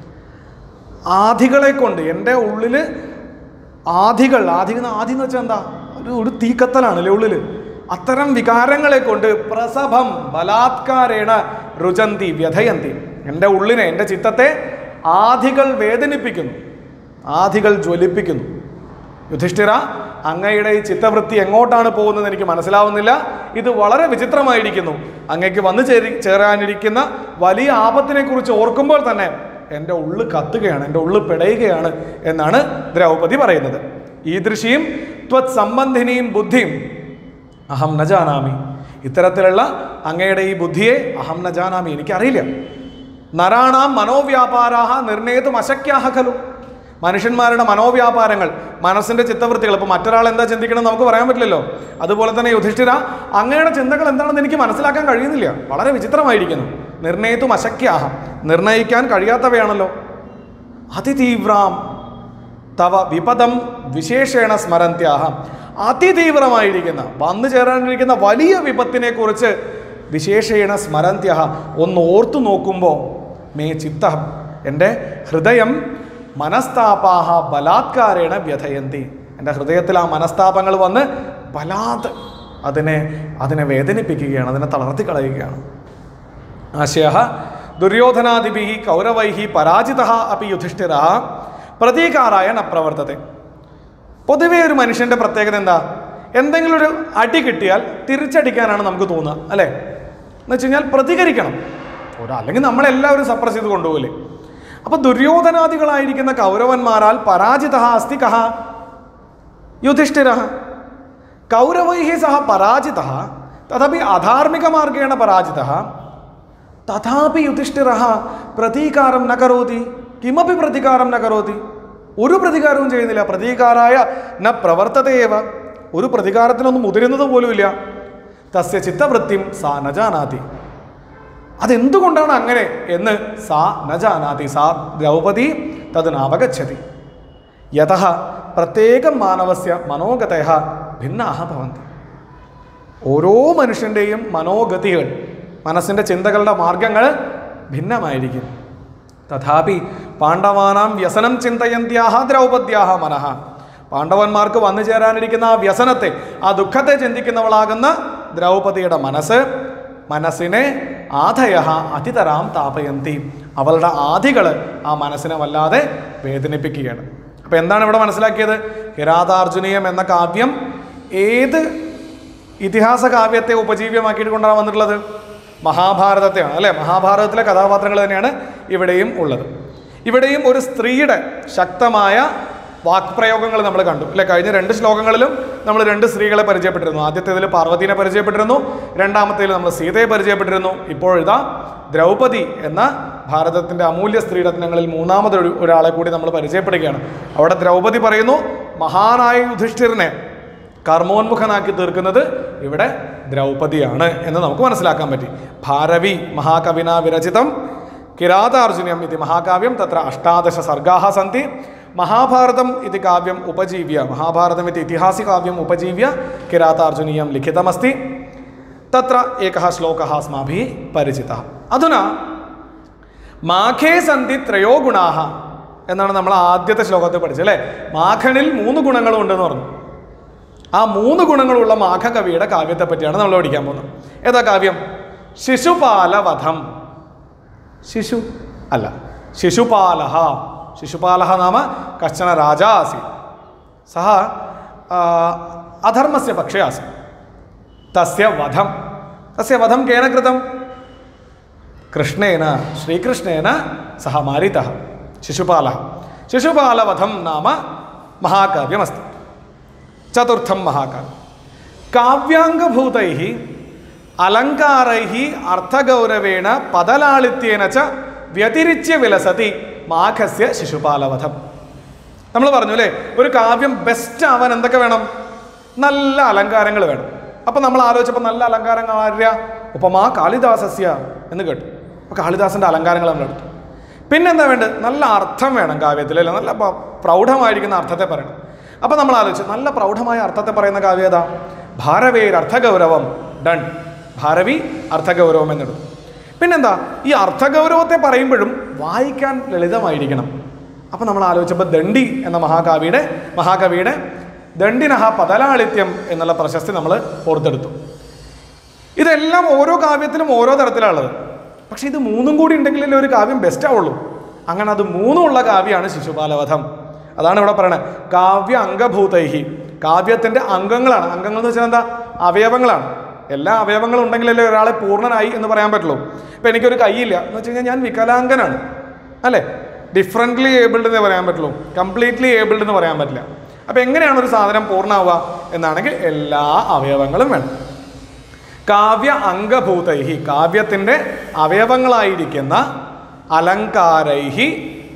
ആധികളെ കൊണ്ട് എൻ്റെ ഉള്ളിൽ ആധികൾ ആധി ആധി എന്ന് വെച്ചാൽ എന്താ ഒരു ഒരു തീക്കത്തലാണല്ലേ ഉള്ളിൽ അത്തരം വികാരങ്ങളെ കൊണ്ട് പ്രസഭം ബലാത്കാരേണ രുചന്തി വ്യഥയന്തി എൻ്റെ ഉള്ളിനെ എൻ്റെ ചിത്തത്തെ ആധികൾ വേദനിപ്പിക്കുന്നു ആധികൾ ജ്വലിപ്പിക്കുന്നു യുധിഷ്ഠിര അങ്ങയുടെ ഈ ചിത്തവൃത്തി എങ്ങോട്ടാണ് പോകുന്നത് എനിക്ക് മനസ്സിലാവുന്നില്ല ഇത് വളരെ വിചിത്രമായിരിക്കുന്നു അങ്ങയ്ക്ക് വന്നു ചേരി ചേരാനിരിക്കുന്ന വലിയ ആപത്തിനെ കുറിച്ച് ഓർക്കുമ്പോൾ തന്നെ എൻ്റെ ഉള്ളു കത്തുകയാണ് എൻ്റെ ഉള്ളു പിടയുകയാണ് എന്നാണ് ദ്രൗപദി പറയുന്നത് ഈ ദൃശ്യം ത്വത് സംബന്ധിനിയും ബുദ്ധിയും അഹം ന ജാനാമി ഇത്തരത്തിലുള്ള അങ്ങയുടെ ഈ ബുദ്ധിയെ അഹം ന ജാനാമി എനിക്കറിയില്ല നരാണാം മനോവ്യാപാരാഹ നിർണേതും അശക്യാഹ ഖലു മനുഷ്യന്മാരുടെ മനോവ്യാപാരങ്ങൾ മനസ്സിന്റെ ചിത്തവൃത്തികൾ ഇപ്പോൾ മറ്റൊരാൾ എന്താ ചിന്തിക്കണം എന്ന് നമുക്ക് പറയാൻ പറ്റില്ലല്ലോ അതുപോലെ തന്നെ യുധിഷ്ഠിര അങ്ങയുടെ ചിന്തകൾ എന്താണെന്ന് എനിക്ക് മനസ്സിലാക്കാൻ കഴിയുന്നില്ല വളരെ വിചിത്രമായിരിക്കുന്നു നിർണയിത്തും അശക്യാഹ നിർണയിക്കാൻ കഴിയാത്തവയാണല്ലോ അതിതീവ്രാം തവ വിപദം വിശേഷേണ സ്മരന്ത്യാഹ അതിതീവ്രമായിരിക്കുന്ന വന്നു ചേരാനിരിക്കുന്ന വലിയ വിപത്തിനെ കുറിച്ച് വിശേഷേണ സ്മരന്ത്യഹ ഒന്ന് ഓർത്തു നോക്കുമ്പോൾ മേ ചിത്ത എൻ്റെ ഹൃദയം മനസ്താപാഹ ബലാത്കാരേണ വ്യഥയന്തി എൻ്റെ ഹൃദയത്തിൽ ആ മനസ്താപങ്ങൾ വന്ന് ബലാത് അതിനെ അതിനെ വേദനിപ്പിക്കുകയാണ് അതിനെ തളർത്തി കളയുകയാണ് ആശയ ദുര്യോധനാദിഭി കൗരവൈ പരാജിത അപ്പി യുധിഷ്ഠിര പ്രതീകാരായ ന പ്രവർത്തത്തെ പൊതുവേ ഒരു മനുഷ്യന്റെ പ്രത്യേകത എന്താ എന്തെങ്കിലും ഒരു അടി കിട്ടിയാൽ തിരിച്ചടിക്കാനാണ് നമുക്ക് തോന്നുക അല്ലേ എന്ന് വെച്ച് കഴിഞ്ഞാൽ പ്രതികരിക്കണം ഒരു അല്ലെങ്കിൽ നമ്മളെല്ലാവരും സപ്രസ് ചെയ്ത് കൊണ്ടുപോകില്ലേ അപ്പൊ ദുര്യോധനാദികളായിരിക്കുന്ന കൗരവന്മാരാൽ പരാജിത അസ്തി കഹ യുധിഷ്ഠിര കൗരവൈ സഹ പരാജിത തഥാപി അധാർമികമാർഗേണ പരാജിത തഥാപി യുധിഷ്ഠിര പ്രതീകാരം ന കരോതി കിമപി പ്രതികാരം ന കരോതി ഒരു പ്രതികാരവും ചെയ്യുന്നില്ല പ്രതികാരായ ന പ്രവർത്തതയേവ ഒരു പ്രതികാരത്തിനൊന്നും മുതിരുന്നത് പോലുമില്ല തസ്യ ചിത്തവൃത്തിയും സാ ന ജാനാതി അതെന്തുകൊണ്ടാണ് അങ്ങനെ എന്ന് സാ ന ജാനാതി സാ ദ്രൗപദി തത് നാവഗച്ഛതി യഥ പ്രത്യേകം മാനവസ്യ മനോഗതയ ഭിന്നാഹ ഭവന്തി ഓരോ മനുഷ്യൻ്റെയും മനോഗതികൾ മനസ്സിൻ്റെ ചിന്തകളുടെ മാർഗങ്ങൾ ഭിന്നമായിരിക്കും തഥാപി പാണ്ഡവാനാം വ്യസനം ചിന്തയന്ത്യാഹ ദ്രൗപദ്യാഹ മനഃ പാണ്ഡവന്മാർക്ക് വന്നു ചേരാനിരിക്കുന്ന ആ വ്യസനത്തെ ആ ദുഃഖത്തെ ചിന്തിക്കുന്നവളാകുന്ന ദ്രൗപദിയുടെ മനസ്സ് മനസ്സിനെ ആധയ അതിതരാം താപയന്തി അവളുടെ ആധികൾ ആ മനസ്സിനെ വല്ലാതെ വേദനിപ്പിക്കുകയാണ് അപ്പോൾ എന്താണ് ഇവിടെ മനസ്സിലാക്കിയത് കിരാതാർജുനീയം എന്ന കാവ്യം ഏത് ഇതിഹാസ കാവ്യത്തെ ഉപജീവ്യമാക്കിയിട്ട് കൊണ്ടാണ് വന്നിട്ടുള്ളത് മഹാഭാരതത്തെയാണ് അല്ലേ മഹാഭാരതത്തിലെ കഥാപാത്രങ്ങൾ തന്നെയാണ് ഇവിടെയും ഉള്ളത് ഇവിടെയും ഒരു സ്ത്രീയുടെ ശക്തമായ വാക്പ്രയോഗങ്ങൾ നമ്മൾ കണ്ടു അല്ലെ കഴിഞ്ഞ രണ്ട് ശ്ലോകങ്ങളിലും നമ്മൾ രണ്ട് സ്ത്രീകളെ പരിചയപ്പെട്ടിരുന്നു ആദ്യത്തേതിൽ പാർവതീനെ പരിചയപ്പെട്ടിരുന്നു രണ്ടാമത്തേതിൽ നമ്മൾ സീതയെ പരിചയപ്പെട്ടിരുന്നു ഇപ്പോഴിതാ ദ്രൗപദി എന്ന ഭാരതത്തിൻ്റെ അമൂല്യ സ്ത്രീരത്നങ്ങളിൽ മൂന്നാമതൊരു ഒരാളെ കൂടി നമ്മൾ പരിചയപ്പെടുകയാണ് അവിടെ ദ്രൗപദി പറയുന്നു മഹാനായ യുധിഷ്ഠിരനെ കർമ്മോന്മുഖനാക്കി തീർക്കുന്നത് ഇവിടെ ദ്രൗപദിയാണ് എന്ന് നമുക്ക് മനസ്സിലാക്കാൻ പറ്റി ഭാരവി മഹാകവിന വിരചിതം കിരാതാർജുനം ഇത് മഹാകാവ്യം തത്ര അഷ്ടാദശ സർഗാः സന്തി മഹാഭാരതം ഇത് കാവ്യം ഉപജീവ്യ മഹാഭാരതം ഇത് ഇതിഹാസികാവ്യം ഉപജീവ്യ കിരാതാർജുനീയം ലിഖിതമസ്തി തത്ര एकः ശ്ലോകः अस्माभिः പരിചിതः അധുന മാഘേ സന്ധി ത്രയോ ഗുണാഹ എന്നാണ് നമ്മൾ ആദ്യത്തെ ശ്ലോകത്തിൽ പഠിച്ചത് അല്ലേ മാഘനിൽ മൂന്ന് ഗുണങ്ങളും ഉണ്ടെന്ന് പറഞ്ഞു ആ മൂന്ന് ഗുണങ്ങളുള്ള മാഘകവിയുടെ കാവ്യത്തെ പറ്റിയാണ് നമ്മൾ പഠിക്കാൻ പോകുന്നത് ഏതാ കാവ്യം ശിശുപാലവധം ശിശു അല്ല ശിശുപാലഹ ശിശുപാലഹ നാമ കശ്ചന രാജാ ആസി സഹ ആ, അധർമ്മസ്യ പക്ഷേ ആസി തസ്യ വധം തസ്യ വധം കേന കൃതം കൃഷ്ണേന ശ്രീകൃഷ്ണേന സഹ മാരിത ശിശുപാല ശിശുപാലവധം നാമ മഹാകാവ്യമസ്തി ചതുർത്ഥം മഹാകാവ്യം കാവ്യാംഗഭൂതൈ അലങ്കാരൈ അർത്ഥഗൗരവേണ പദലാളിത്യേന ച വ്യതിരിച്യ വിലസതി മാഘസ്യ ശിശുപാലവധം നമ്മൾ പറഞ്ഞു അല്ലേ ഒരു കാവ്യം ബെസ്റ്റ് ആവാൻ എന്തൊക്കെ വേണം നല്ല അലങ്കാരങ്ങൾ വേണം അപ്പം നമ്മൾ ആലോചിച്ചപ്പോൾ നല്ല അലങ്കാരങ്ങൾ ആര്യ ഉപമാ കാളിദാസസ്യ എന്ന് കേട്ടു അപ്പോൾ കാളിദാസൻ്റെ അലങ്കാരങ്ങൾ നമ്മൾ എടുത്തു പിന്നെന്താ വേണ്ടത് നല്ല അർത്ഥം വേണം കാവ്യത്തിൽ അല്ലേ നല്ല പ- പ്രൗഢമായിരിക്കുന്ന അർത്ഥത്തെ പറയണം അപ്പം നമ്മൾ ആലോചിച്ചു നല്ല പ്രൗഢമായ അർത്ഥത്തെ പറയുന്ന കാവ്യം ഏതാ ഭാരവേർ അർത്ഥഗൗരവം ഡൺ ഭാരവി അർത്ഥഗൗരവം എന്നെടുത്തു പിന്നെന്താ ഈ അർത്ഥഗൗരവത്തെ പറയുമ്പോഴും വായിക്കാൻ ലളിതമായിരിക്കണം അപ്പം നമ്മൾ ആലോചിച്ചപ്പോൾ ദണ്ഡി എന്ന മഹാകാവിയുടെ മഹാകവിയുടെ ദണ്ഡിനഹ പതലാളിത്യം എന്നുള്ള പ്രശസ്തി നമ്മൾ ഓർത്തെടുത്തു ഇതെല്ലാം ഓരോ കാവ്യത്തിലും ഓരോ തരത്തിലുള്ളത് പക്ഷെ ഇത് മൂന്നും കൂടി ഉണ്ടെങ്കിലല്ലേ ഒരു കാവ്യം ബെസ്റ്റ് ആവുള്ളൂ അങ്ങനെ അത് മൂന്നും ഉള്ള കാവ്യമാണ് ശിശുപാലവധം അതാണ് ഇവിടെ പറയണത് കാവ്യ അംഗഭൂതൈഹി കാവ്യത്തിന്റെ അംഗങ്ങളാണ് അംഗങ്ങൾ എന്ന് വെച്ചാൽ എന്താ അവയവങ്ങളാണ് എല്ലാ അവയവങ്ങളും ഉണ്ടെങ്കിലല്ലേ ഒരാളെ പൂർണ്ണനായി എന്ന് പറയാൻ പറ്റുള്ളൂ ഇപ്പം എനിക്കൊരു കൈയില്ല എന്ന് വെച്ച് കഴിഞ്ഞാൽ ഞാൻ വികലാംഗനാണ് അല്ലേ ഡിഫറൻ്റ്ലി ഏബിൾഡ് എന്ന് പറയാൻ പറ്റുള്ളൂ കംപ്ലീറ്റ്ലി ഏബിൾഡ് എന്ന് പറയാൻ പറ്റില്ല അപ്പം എങ്ങനെയാണ് ഒരു സാധനം പൂർണ്ണമാവുക എന്നാണെങ്കിൽ എല്ലാ അവയവങ്ങളും വേണം കാവ്യ അംഗഭൂതൈഹി കാവ്യത്തിൻ്റെ അവയവങ്ങളായിരിക്കുന്ന അലങ്കാരൈഹി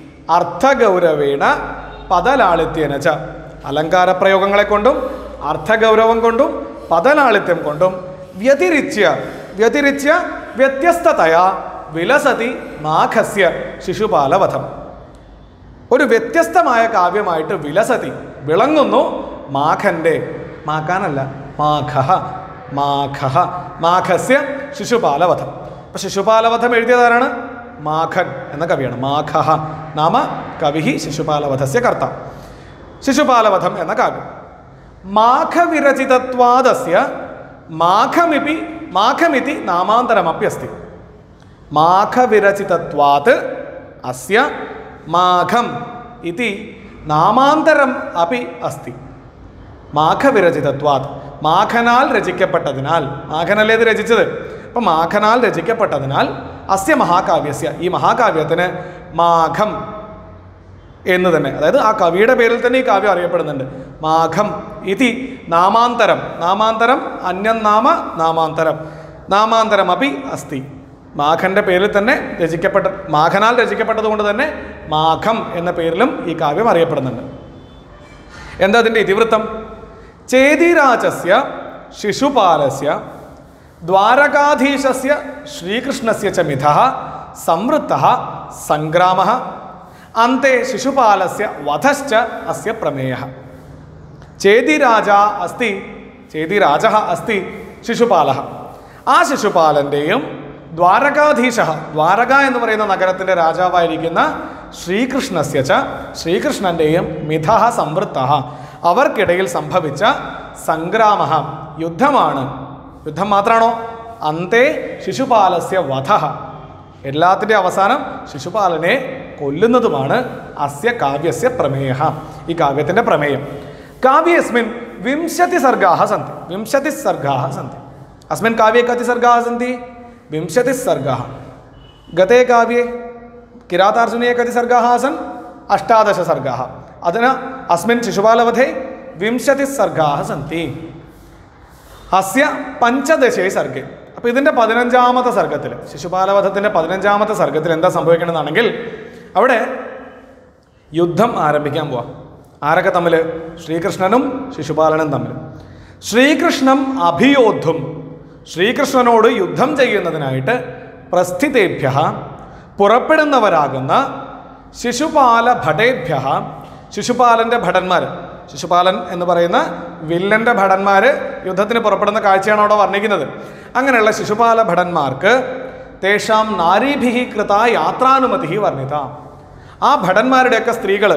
അർത്ഥഗൗരവേണ പദലാളിത്യേന ച അലങ്കാര പ്രയോഗങ്ങളെ കൊണ്ടും അർത്ഥഗൗരവം കൊണ്ടും പദലാളിത്യം കൊണ്ടും വ്യതിരിച്യ വ്യതിരിച്യ വ്യത്യസ്തതയാ വിലസതി മാഘസ്യ ശിശുപാലവധം ഒരു വ്യത്യസ്തമായ കാവ്യമായിട്ട് വിലസതി വിളങ്ങുന്നു മാഘന്റെ മാഖാനല്ല മാഘ മാഘ മാഘസ്യ ശിശുപാലവധം അപ്പൊ ശിശുപാലവധം എഴുതിയതാരാണ് മാഘൻ എന്ന കവിയാണ് മാഘ നാമ കവി ശിശുപാലവധസ്യ കർത്ത ശിശുപാലവധം എന്ന കാവ്യം മാഘവിരചിതത്വാദസ്യ മാഘമിപി മാഘമിതി നാമാന്തരമപ്യസ്തി മാഘവിരചിതത്വാത് അസ്യ മാഘം ഇതി നാമാന്തരം അപി അസ്തി മാഘവിരചിതത്വാത് മാഘനാൽ രചിക്കപ്പെട്ടതിനാൽ മാഘനല്ലേ ഇത് രചിച്ചത് അപ്പം മാഘനാൽ രചിക്കപ്പെട്ടതിനാൽ അസ്യ മഹാകാവ്യസ്യ ഈ മഹാകാവ്യത്തിന് മാഘം എന്ന് തന്നെ അതായത് ആ കവിയുടെ പേരിൽ തന്നെ ഈ കാവ്യം അറിയപ്പെടുന്നുണ്ട് മാഘം ഇതി നാമാന്തരം നാമാന്തരം അന്യം നാമ നാമാന്തരം നാമാന്തരം അപി അസ്തി മാഘന്റെ പേരിൽ തന്നെ രചിക്കപ്പെട്ട മാഘനാൽ രചിക്കപ്പെട്ടത് കൊണ്ട് തന്നെ മാഘം എന്ന പേരിലും ഈ കാവ്യം അറിയപ്പെടുന്നുണ്ട് എന്താ അതിൻ്റെ ഇതിവൃത്തം ചേതിരാജസ്യ ശിശുപാലസ്യ ദ്വാരകാധീശസ്യ ശ്രീകൃഷ്ണസ്യ ച മിഥ സംവൃത്ത സംഗ്രാമ അന്തെ ശിശുപാലസ്യ വധശ്ച അസ്യ പ്രമേയ ചേതിരാജ അസ്തി ചേതിരാജ അസ്തി ശിശുപാല ആ ശിശുപാലൻ്റെയും ദ്വാരകാധീശ ദ്വാരക എന്ന് പറയുന്ന നഗരത്തിൻ്റെ രാജാവായിരിക്കുന്ന ശ്രീകൃഷ്ണസ്യ ച ശ്രീകൃഷ്ണൻ്റെയും മിഥ സംവൃത്ത അവർക്കിടയിൽ സംഭവിച്ച സംഗ്രാമ യുദ്ധമാണ് യുദ്ധം മാത്രമാണോ അന്തേ ശിശുപാലസ്യ വധ എല്ലാത്തിൻ്റെ അവസാനം ശിശുപാലനെ കൊല്ലുന്നതുമാണ് അസ്യ കാവ്യസ്യ പ്രമേയ ഈ കാവ്യത്തിൻ്റെ പ്രമേയം കാവ്യേസ്മിൻ വിംശതി സർഗാः സന്തി വിംശതി സർഗാः സന്തി അസ്മിൻ കാവ്ये कति सर्गाः सन्ति विंशतिः सर्गाः गते काव्ये किरातार्जुनीये कति सर्गाः आसन् अष्टादशसर्गाः अधुना अस्मिन् शिशुपालवधे विंशतिः सर्गाः सन्ति അസ്യ പഞ്ചദശേ സർഗെ അപ്പോൾ ഇതിൻ്റെ പതിനഞ്ചാമത്തെ സർഗത്തിൽ ശിശുപാലവധത്തിൻ്റെ പതിനഞ്ചാമത്തെ സർഗത്തിൽ എന്താ സംഭവിക്കണമെന്നാണെങ്കിൽ അവിടെ യുദ്ധം ആരംഭിക്കാൻ പോവാം ആരൊക്കെ തമ്മിൽ ശ്രീകൃഷ്ണനും ശിശുപാലനും തമ്മിൽ ശ്രീകൃഷ്ണം അഭിയോദ്ധും ശ്രീകൃഷ്ണനോട് യുദ്ധം ചെയ്യുന്നതിനായിട്ട് പ്രസ്ഥിതേഭ്യ പുറപ്പെടുന്നവരാകുന്ന ശിശുപാല ഭടേഭ്യ ശിശുപാലൻ്റെ ഭടന്മാർ ശിശുപാലൻ എന്ന് പറയുന്ന വില്ലൻ്റെ ഭടന്മാർ യുദ്ധത്തിന് പുറപ്പെടുന്ന കാഴ്ചയാണ് അവിടെ വർണ്ണിക്കുന്നത് അങ്ങനെയുള്ള ശിശുപാല ഭടന്മാർക്ക് തേഷാം നാരീഭിഹി കൃത യാത്രാനുമതി വർണ്ണിത ആ ഭടന്മാരുടെയൊക്കെ സ്ത്രീകൾ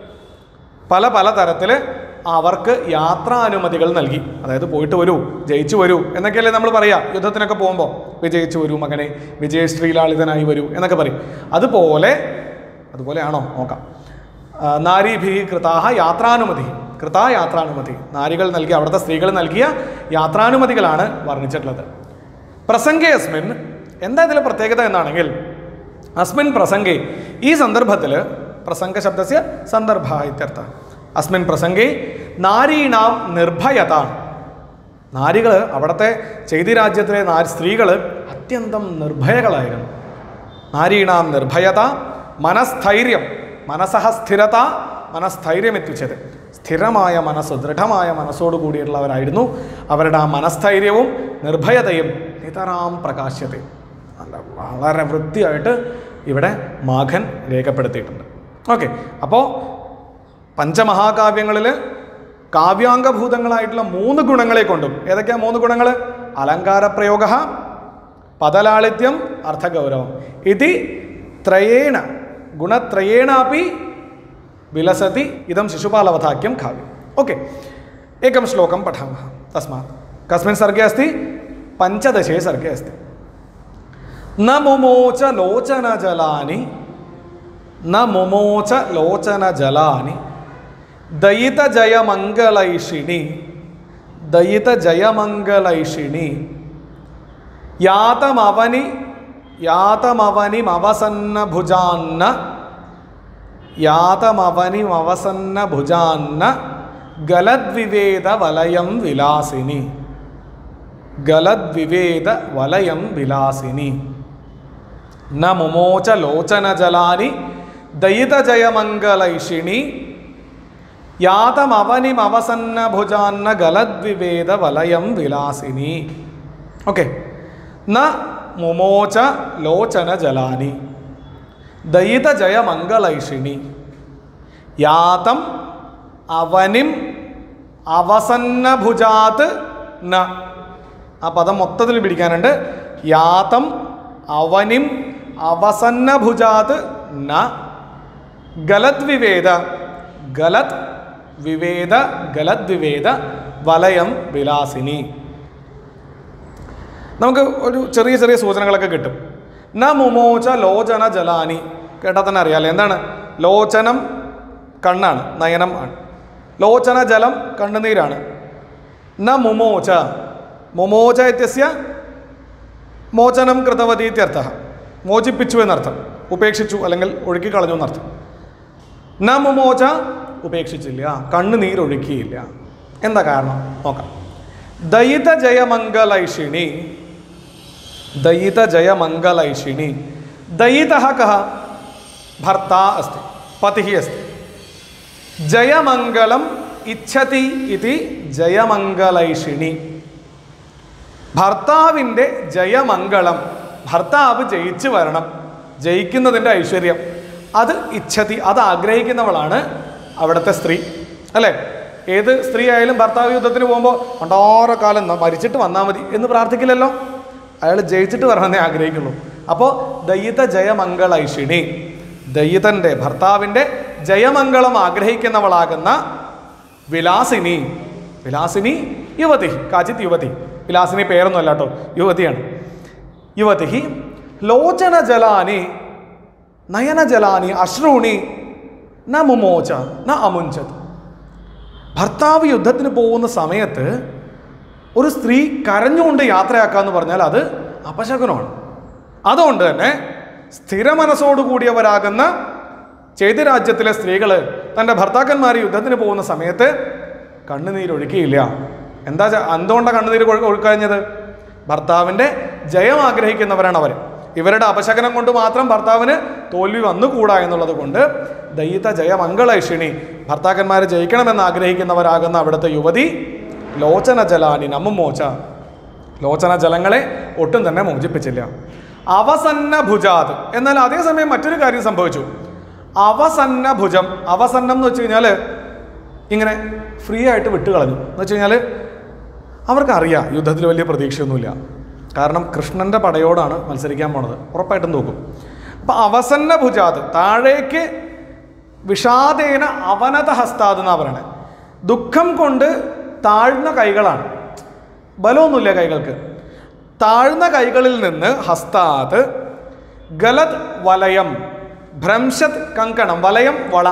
പല പല തരത്തിൽ അവർക്ക് യാത്രാനുമതികൾ നൽകി അതായത് പോയിട്ട് വരൂ ജയിച്ചു വരൂ എന്നൊക്കെയല്ലേ നമ്മൾ പറയാം യുദ്ധത്തിനൊക്കെ പോകുമ്പോൾ വിജയിച്ചു വരൂ മകനെ വിജയശ്രീലാളിതനായി വരൂ എന്നൊക്കെ പറയും അതുപോലെ അതുപോലെയാണോ നോക്കാം ആ, നാരീഭി കൃതാഹ യാത്രാനുമതി കൃതാ യാത്രാനുമതി നാരികൾ നൽകിയ അവിടുത്തെ സ്ത്രീകൾ നൽകിയ യാത്രാനുമതികളാണ് വർണ്ണിച്ചിട്ടുള്ളത് പ്രസംഗേ അസ്മിൻ എന്താ ഇതിലെ പ്രത്യേകത എന്നാണെങ്കിൽ അസ്മിൻ പ്രസംഗേ ഈ സന്ദർഭത്തിൽ പ്രസംഗ ശബ്ദസ്യ സന്ദർഭ ഇത്യർത്ഥ അസ്മിൻ പ്രസംഗേ നാരീണാം നിർഭയത നാരികൾ അവിടുത്തെ ചെയ്തി രാജ്യത്തിലെ നാരി സ്ത്രീകൾ അത്യന്തം നിർഭയകളായിരുന്നു നാരീണാം നിർഭയത മനസ്ഥൈര്യം മനസ്സഹ സ്ഥിരത മനസ്ഥൈര്യം എത്തിച്ചത് സ്ഥിരമായ മനസ്സ് ദൃഢമായ മനസ്സോടു കൂടിയുള്ളവരായിരുന്നു അവരുടെ ആ മനസ്ഥൈര്യവും നിർഭയതയും നിതറാം പ്രകാശ്യത നല്ല വളരെ വൃത്തിയായിട്ട് ഇവിടെ മാഘൻ രേഖപ്പെടുത്തിയിട്ടുണ്ട് ഓക്കെ അപ്പോൾ പഞ്ചമഹാകാവ്യങ്ങളിൽ കാവ്യാംഗഭൂതങ്ങളായിട്ടുള്ള മൂന്ന് ഗുണങ്ങളെ കൊണ്ടും ഏതൊക്കെയാ മൂന്ന് ഗുണങ്ങൾ അലങ്കാരപ്രയോഗ പദലാളിത്യം അർത്ഥഗൗരവം ഇതി ത്രയേണ ഗുണത്രയേണാപി വിലസതി ഇതം ശിശുപാലവധാക്യം കാവ്യം ഓക്കെ एकं श्लोकं पठामः तस्मात् कस्मिन् सर्गे अस्ति पञ्चदशे सर्गे अस्ति न मुमोच लोचनजलानि न मुमोच लोचनजलानि दयितजयमङ्गलैषिणि दयितजयमङ्गलैषिणि यातमवनि यातमवनिमवसन्नभुजान्न यातमवनिमवसन्नभुजान्न गलद्विवेदवलयं विलासिनि गलद्विवेदवलयं विलासिनि न मुमोच लोचनजलानि दयितजयमङ्गलैषिणि यातमवनिमवसन्नभुजान्न गलद्विवेदवलयं विलासिनि ओके न मुमोच लोचनजलानि दयितजयमङ्गलैषिणि യാതം അവനിം അവസന്നഭുജാത് ന ആ പദം മൊത്തത്തിൽ പിടിക്കാനുണ്ട് യാതം അവനിം അവസന്നഭുജാത് ന ഗലത് വിവേദ ഗലത് വിവേദ ഗലത് വിവേദ വലയം വിലാസിനി നമുക്ക് ഒരു ചെറിയ ചെറിയ സൂചനകളൊക്കെ കിട്ടും ന മുമോച ലോചന ജലാനി കേട്ടാൽ തന്നെ അറിയാലോ എന്താണ് ലോചനം കണ്ണാണ് നയനം ആണ് ലോചന ജലം കണ്ണുനീരാണ് ന മുമോച മുമോച ഇത്യസ്യ മോചനം കൃതവതി ഇത്യർത്ഥ മോചിപ്പിച്ചു എന്നർത്ഥം ഉപേക്ഷിച്ചു അല്ലെങ്കിൽ ഒഴുക്കിക്കളഞ്ഞു എന്നർത്ഥം ന മുമോച ഉപേക്ഷിച്ചില്ല കണ്ണുനീരൊഴുക്കിയില്ല എന്താ കാരണം നോക്കാം ദയിത ജയമംഗലൈഷിണി ദയിത ജയമംഗലൈഷിണി ദയിത കഹ ഭർത്ത അസ്തി പതി അസ്തി ജയമംഗളം ഇച്ഛതി ഇതി ജയമംഗലൈഷിണി ഭർത്താവിൻ്റെ ജയമംഗളം ഭർത്താവ് ജയിച്ചു വരണം ജയിക്കുന്നതിൻ്റെ ഐശ്വര്യം അത് ഇച്ഛതി അത് ആഗ്രഹിക്കുന്നവളാണ് അവിടുത്തെ സ്ത്രീ അല്ലേ ഏത് സ്ത്രീ ആയാലും ഭർത്താവ് യുദ്ധത്തിന് പോകുമ്പോൾ പണ്ടാറ കാലം ന- മരിച്ചിട്ട് വന്നാൽ മതി എന്ന് പ്രാർത്ഥിക്കില്ലല്ലോ അയാൾ ജയിച്ചിട്ട് വരണമെന്നേ ആഗ്രഹിക്കുള്ളൂ അപ്പോൾ ദയിത ജയമംഗള ഐഷിണി ദയിതൻ്റെ ഭർത്താവിൻ്റെ ജയമംഗളം ആഗ്രഹിക്കുന്നവളാകുന്ന വിലാസിനി വിലാസിനി യുവതി കാചിത് യുവതി വിലാസിനി പേരൊന്നുമല്ല കേട്ടോ യുവതിയാണ് യുവതി ലോചന ജലാനി നയനജലാനി അശ്രൂണി ന മുമോച ന അമുഞ്ചത് ഭർത്താവ് യുദ്ധത്തിന് പോകുന്ന സമയത്ത് ഒരു സ്ത്രീ കരഞ്ഞുകൊണ്ട് യാത്രയാക്കാന്ന് പറഞ്ഞാൽ അത് അപശകുനമാണ് അതുകൊണ്ട് തന്നെ സ്ഥിര മനസ്സോടു കൂടിയവരാകുന്ന ചേതിരാജ്യത്തിലെ സ്ത്രീകൾ തൻ്റെ ഭർത്താക്കന്മാർ യുദ്ധത്തിന് പോകുന്ന സമയത്ത് കണ്ണുനീരൊഴുക്കിയില്ല എന്താ ച- എന്തുകൊണ്ടാണ് കണ്ണുനീര് ഒഴു- ഒഴുക്കഴിഞ്ഞത് ഭർത്താവിൻ്റെ ജയം ആഗ്രഹിക്കുന്നവരാണ് അവർ ഇവരുടെ അപശകനം കൊണ്ട് മാത്രം ഭർത്താവിന് തോൽവി വന്നുകൂടാ എന്നുള്ളത് കൊണ്ട് ദയിത ജയമംഗളൈഷിണി ഭർത്താക്കന്മാർ ജയിക്കണമെന്ന് ആഗ്രഹിക്കുന്നവരാകുന്ന അവിടുത്തെ യുവതി ലോചന ജലാനി നമ്മുമോച ലോചന ജലങ്ങളെ ഒട്ടും തന്നെ മോചിപ്പിച്ചില്ല അവസന്ന ഭുജാത് എന്നാൽ അതേസമയം മറ്റൊരു കാര്യം സംഭവിച്ചു അവസന്ന ഭുജം അവസന്നം എന്ന് വെച്ച് കഴിഞ്ഞാൽ ഇങ്ങനെ ഫ്രീ ആയിട്ട് വിട്ടുകളഞ്ഞു എന്ന് വെച്ച് കഴിഞ്ഞാൽ അവർക്കറിയാം യുദ്ധത്തിൽ വലിയ പ്രതീക്ഷയൊന്നുമില്ല കാരണം കൃഷ്ണൻ്റെ പടയോടാണ് മത്സരിക്കാൻ പോണത് ഉറപ്പായിട്ടും തോക്കും അപ്പം അവസന്ന ഭുജാത് താഴേക്ക് വിഷാദേന അവനത ഹസ്താത് എന്നാണ് പറയണത് ദുഃഖം കൊണ്ട് താഴ്ന്ന കൈകളാണ് ബലമൊന്നുമില്ല കൈകൾക്ക് താഴ്ന്ന കൈകളിൽ നിന്ന് ഹസ്താത് ഗലത് വലയം ഭ്രംശത് കങ്കണം വലയം വള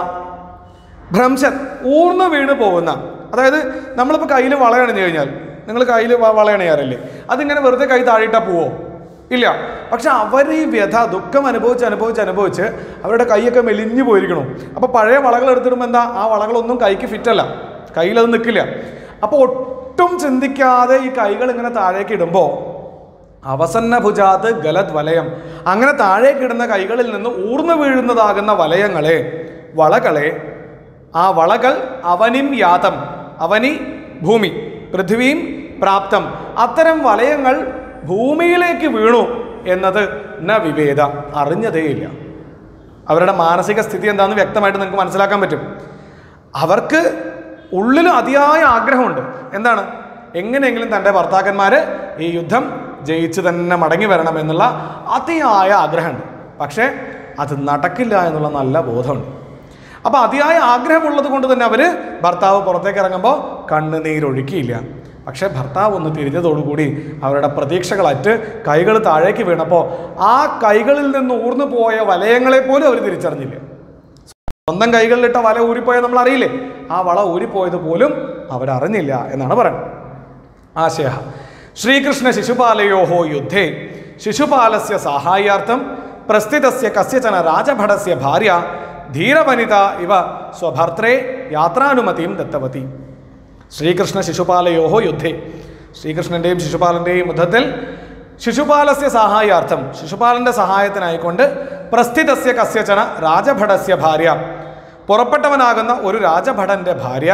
ഭ്രംശത് ഊർന്നു വീണ് പോകുന്ന അതായത് നമ്മളിപ്പോൾ കയ്യിൽ വളയണിഞ്ഞു കഴിഞ്ഞാൽ നിങ്ങൾ കയ്യിൽ വളയണിയാറില്ലേ അതിങ്ങനെ വെറുതെ കൈ താഴിട്ടാ പോവോ ഇല്ല പക്ഷെ അവർ ഈ വ്യഥ ദുഃഖം അനുഭവിച്ച് അനുഭവിച്ച് അനുഭവിച്ച് അവരുടെ കൈയൊക്കെ മെലിഞ്ഞു പോയിരിക്കണു അപ്പോൾ പഴയ വളകൾ എടുത്തിടുമ്പോൾ എന്താ ആ വളകളൊന്നും കൈക്ക് ഫിറ്റല്ല കയ്യിലത് നിൽക്കില്ല അപ്പോൾ ഒട്ടും ചിന്തിക്കാതെ ഈ കൈകൾ ഇങ്ങനെ താഴേക്ക് ഇടുമ്പോൾ അവസന്ന ഭുജാത് ഗലത് വലയം അങ്ങനെ താഴേക്കിടുന്ന കൈകളിൽ നിന്ന് ഊർന്നു വീഴുന്നതാകുന്ന വലയങ്ങളെ വളകളെ ആ വളകൾ അവനിം യാതം അവനി ഭൂമി പൃഥ്വിയും പ്രാപ്തം അത്തരം വലയങ്ങൾ ഭൂമിയിലേക്ക് വീണു എന്നത് ന വിവേദ അറിഞ്ഞതേയില്ല അവരുടെ മാനസിക സ്ഥിതി എന്താണെന്ന് വ്യക്തമായിട്ട് നിങ്ങൾക്ക് മനസ്സിലാക്കാൻ പറ്റും അവർക്ക് ഉള്ളിൽ അതിയായ ആഗ്രഹമുണ്ട് എന്താണ് എങ്ങനെയെങ്കിലും തൻ്റെ ഭർത്താക്കന്മാർ ഈ യുദ്ധം ജയിച്ച് തന്നെ മടങ്ങി വരണം എന്നുള്ള അതിയായ ആഗ്രഹമുണ്ട് പക്ഷേ അത് നടക്കില്ല എന്നുള്ള നല്ല ബോധമുണ്ട് അപ്പോൾ അതിയായ ആഗ്രഹമുള്ളത് കൊണ്ട് തന്നെ അവർ ഭർത്താവ് പുറത്തേക്ക് ഇറങ്ങുമ്പോൾ കണ്ണുനീരൊഴുക്കിയില്ല പക്ഷേ ഭർത്താവ് ഒന്ന് തിരിഞ്ഞതോടുകൂടി അവരുടെ പ്രതീക്ഷകളറ്റ് കൈകൾ താഴേക്ക് വീണപ്പോൾ ആ കൈകളിൽ നിന്ന് ഊർന്നു പോയ വലയങ്ങളെ പോലും അവർ തിരിച്ചറിഞ്ഞില്ല സ്വന്തം കൈകളിലിട്ട വല ഊരിപ്പോയത് നമ്മൾ അറിയില്ലേ ആ വള ഊരിപ്പോയത് പോലും അവരറിഞ്ഞില്ല എന്നാണ് പറയുന്നത് ആശയ ശ്രീകൃഷ്ണ ശിശുപാലയോഹോ യുദ്ധേ ശിശുപാലസ്യ സാഹായാർത്ഥം പ്രസ്ഥിതസ്യ കസ്യചന രാജഭടസ്യ ഭാര്യ ധീരവനിത ഇവ സ്വഭർത്രേ യാത്രാനുമതിയും ദത്തവതി ശ്രീകൃഷ്ണ ശിശുപാലയോഹോ യുദ്ധേ ശ്രീകൃഷ്ണൻ്റെയും ശിശുപാലൻ്റെയും യുദ്ധത്തിൽ ശിശുപാലസ്യ സഹായാർത്ഥം ശിശുപാലന്റെ സഹായത്തിനായിക്കൊണ്ട് പ്രസ്ഥിതസ്യ കസ്യചന രാജഭടസ്യ ഭാര്യ പുറപ്പെട്ടവനാകുന്ന ഒരു രാജഭടന്റെ ഭാര്യ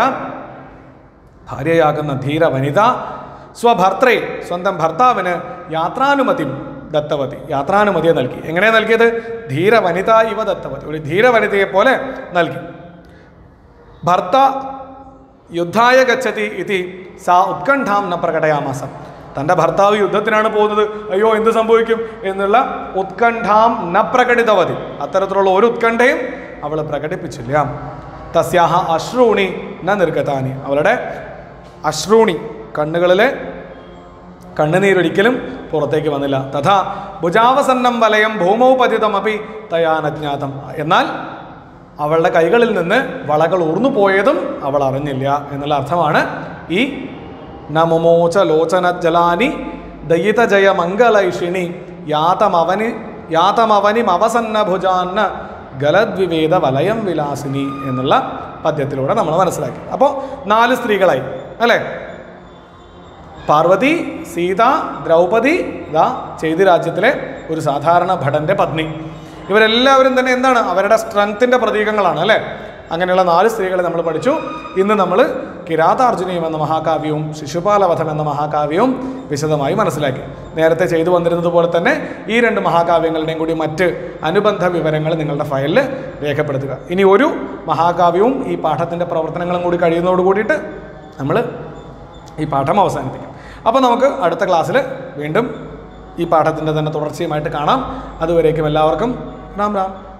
ഭാര്യയാകുന്ന ധീര വനിത സ്വഭർത്രേ സ്വന്തം ഭർത്താവിന് യാത്രാനുമതി ദത്തവതി യാത്രാനുമതിയെ നൽകി എങ്ങനെ നൽകിയത് ധീര വനിത ഇവ ദത്തവതി ഒരു ധീര വനിതയെ പോലെ നൽകി ഭർത്ത യുദ്ധായ ഗച്ഛതി ഇതി സാ ഉത്കണ്ഠാം ന പ്രകടയാമാസം തൻ്റെ ഭർത്താവ് യുദ്ധത്തിനാണ് പോകുന്നത് അയ്യോ എന്ത് സംഭവിക്കും എന്നുള്ള ഉത്കണ്ഠാം ന പ്രകടിതവതി അത്തരത്തിലുള്ള ഒരു ഉത്കണ്ഠയും അവൾ പ്രകടിപ്പിച്ചില്ല തസ്യാഹ അശ്രൂണി ന നിർഗതാനി അവളുടെ അശ്രൂണി കണ്ണുകളിലെ കണ്ണുനീരൊരിക്കലും പുറത്തേക്ക് വന്നില്ല തഥാ ഭുജാവസന്നം വലയം ഭൂമൗ പതിതമപി തയാനജ്ഞാതം എന്നാൽ അവളുടെ കൈകളിൽ നിന്ന് വളകൾ ഊർന്നു പോയതും അവൾ അറിഞ്ഞില്ല എന്നുള്ള അർത്ഥമാണ് ഈ നമമോച ലോചന ജലാനി ദയിത ജയ മംഗളൈഷിണി യാതമവനി യാതമവനിം അവസന്ന ഭുജാന്ന ഗലദ്വിവേദ വലയം വിലാസിനി എന്നുള്ള പദ്യത്തിലൂടെ നമ്മൾ മനസ്സിലാക്കി അപ്പോൾ നാല് സ്ത്രീകളായി അല്ലേ പാർവതി സീത ദ്രൗപദി ഇതാ ചെയ്തി രാജ്യത്തിലെ ഒരു സാധാരണ ഭടന്റെ പത്നി ഇവരെല്ലാവരും തന്നെ എന്താണ് അവരുടെ സ്ട്രെങ്ത്തിൻ്റെ പ്രതീകങ്ങളാണ് അല്ലേ അങ്ങനെയുള്ള നാല് സ്ത്രീകളെ നമ്മൾ പഠിച്ചു ഇന്ന് നമ്മൾ കിരാതാർജുനീയം എന്ന മഹാകാവ്യവും ശിശുപാലവധം എന്ന മഹാകാവ്യവും വിശദമായി മനസ്സിലാക്കി നേരത്തെ ചെയ്തു വന്നിരുന്നത് പോലെ തന്നെ ഈ രണ്ട് മഹാകാവ്യങ്ങളുടെയും കൂടി മറ്റ് അനുബന്ധ വിവരങ്ങൾ നിങ്ങളുടെ ഫയലിൽ രേഖപ്പെടുത്തുക ഇനി ഒരു മഹാകാവ്യവും ഈ പാഠത്തിൻ്റെ പ്രവർത്തനങ്ങളും കൂടി കഴിയുന്നതോട് കൂടിയിട്ട് നമ്മൾ ഈ പാഠം അവസാനിപ്പിക്കും അപ്പോൾ നമുക്ക് അടുത്ത ക്ലാസ്സിൽ വീണ്ടും ഈ പാഠത്തിൻ്റെ തന്നെ തുടർച്ചയുമായിട്ട് കാണാം അതുവരേക്കും എല്ലാവർക്കും രാം രാം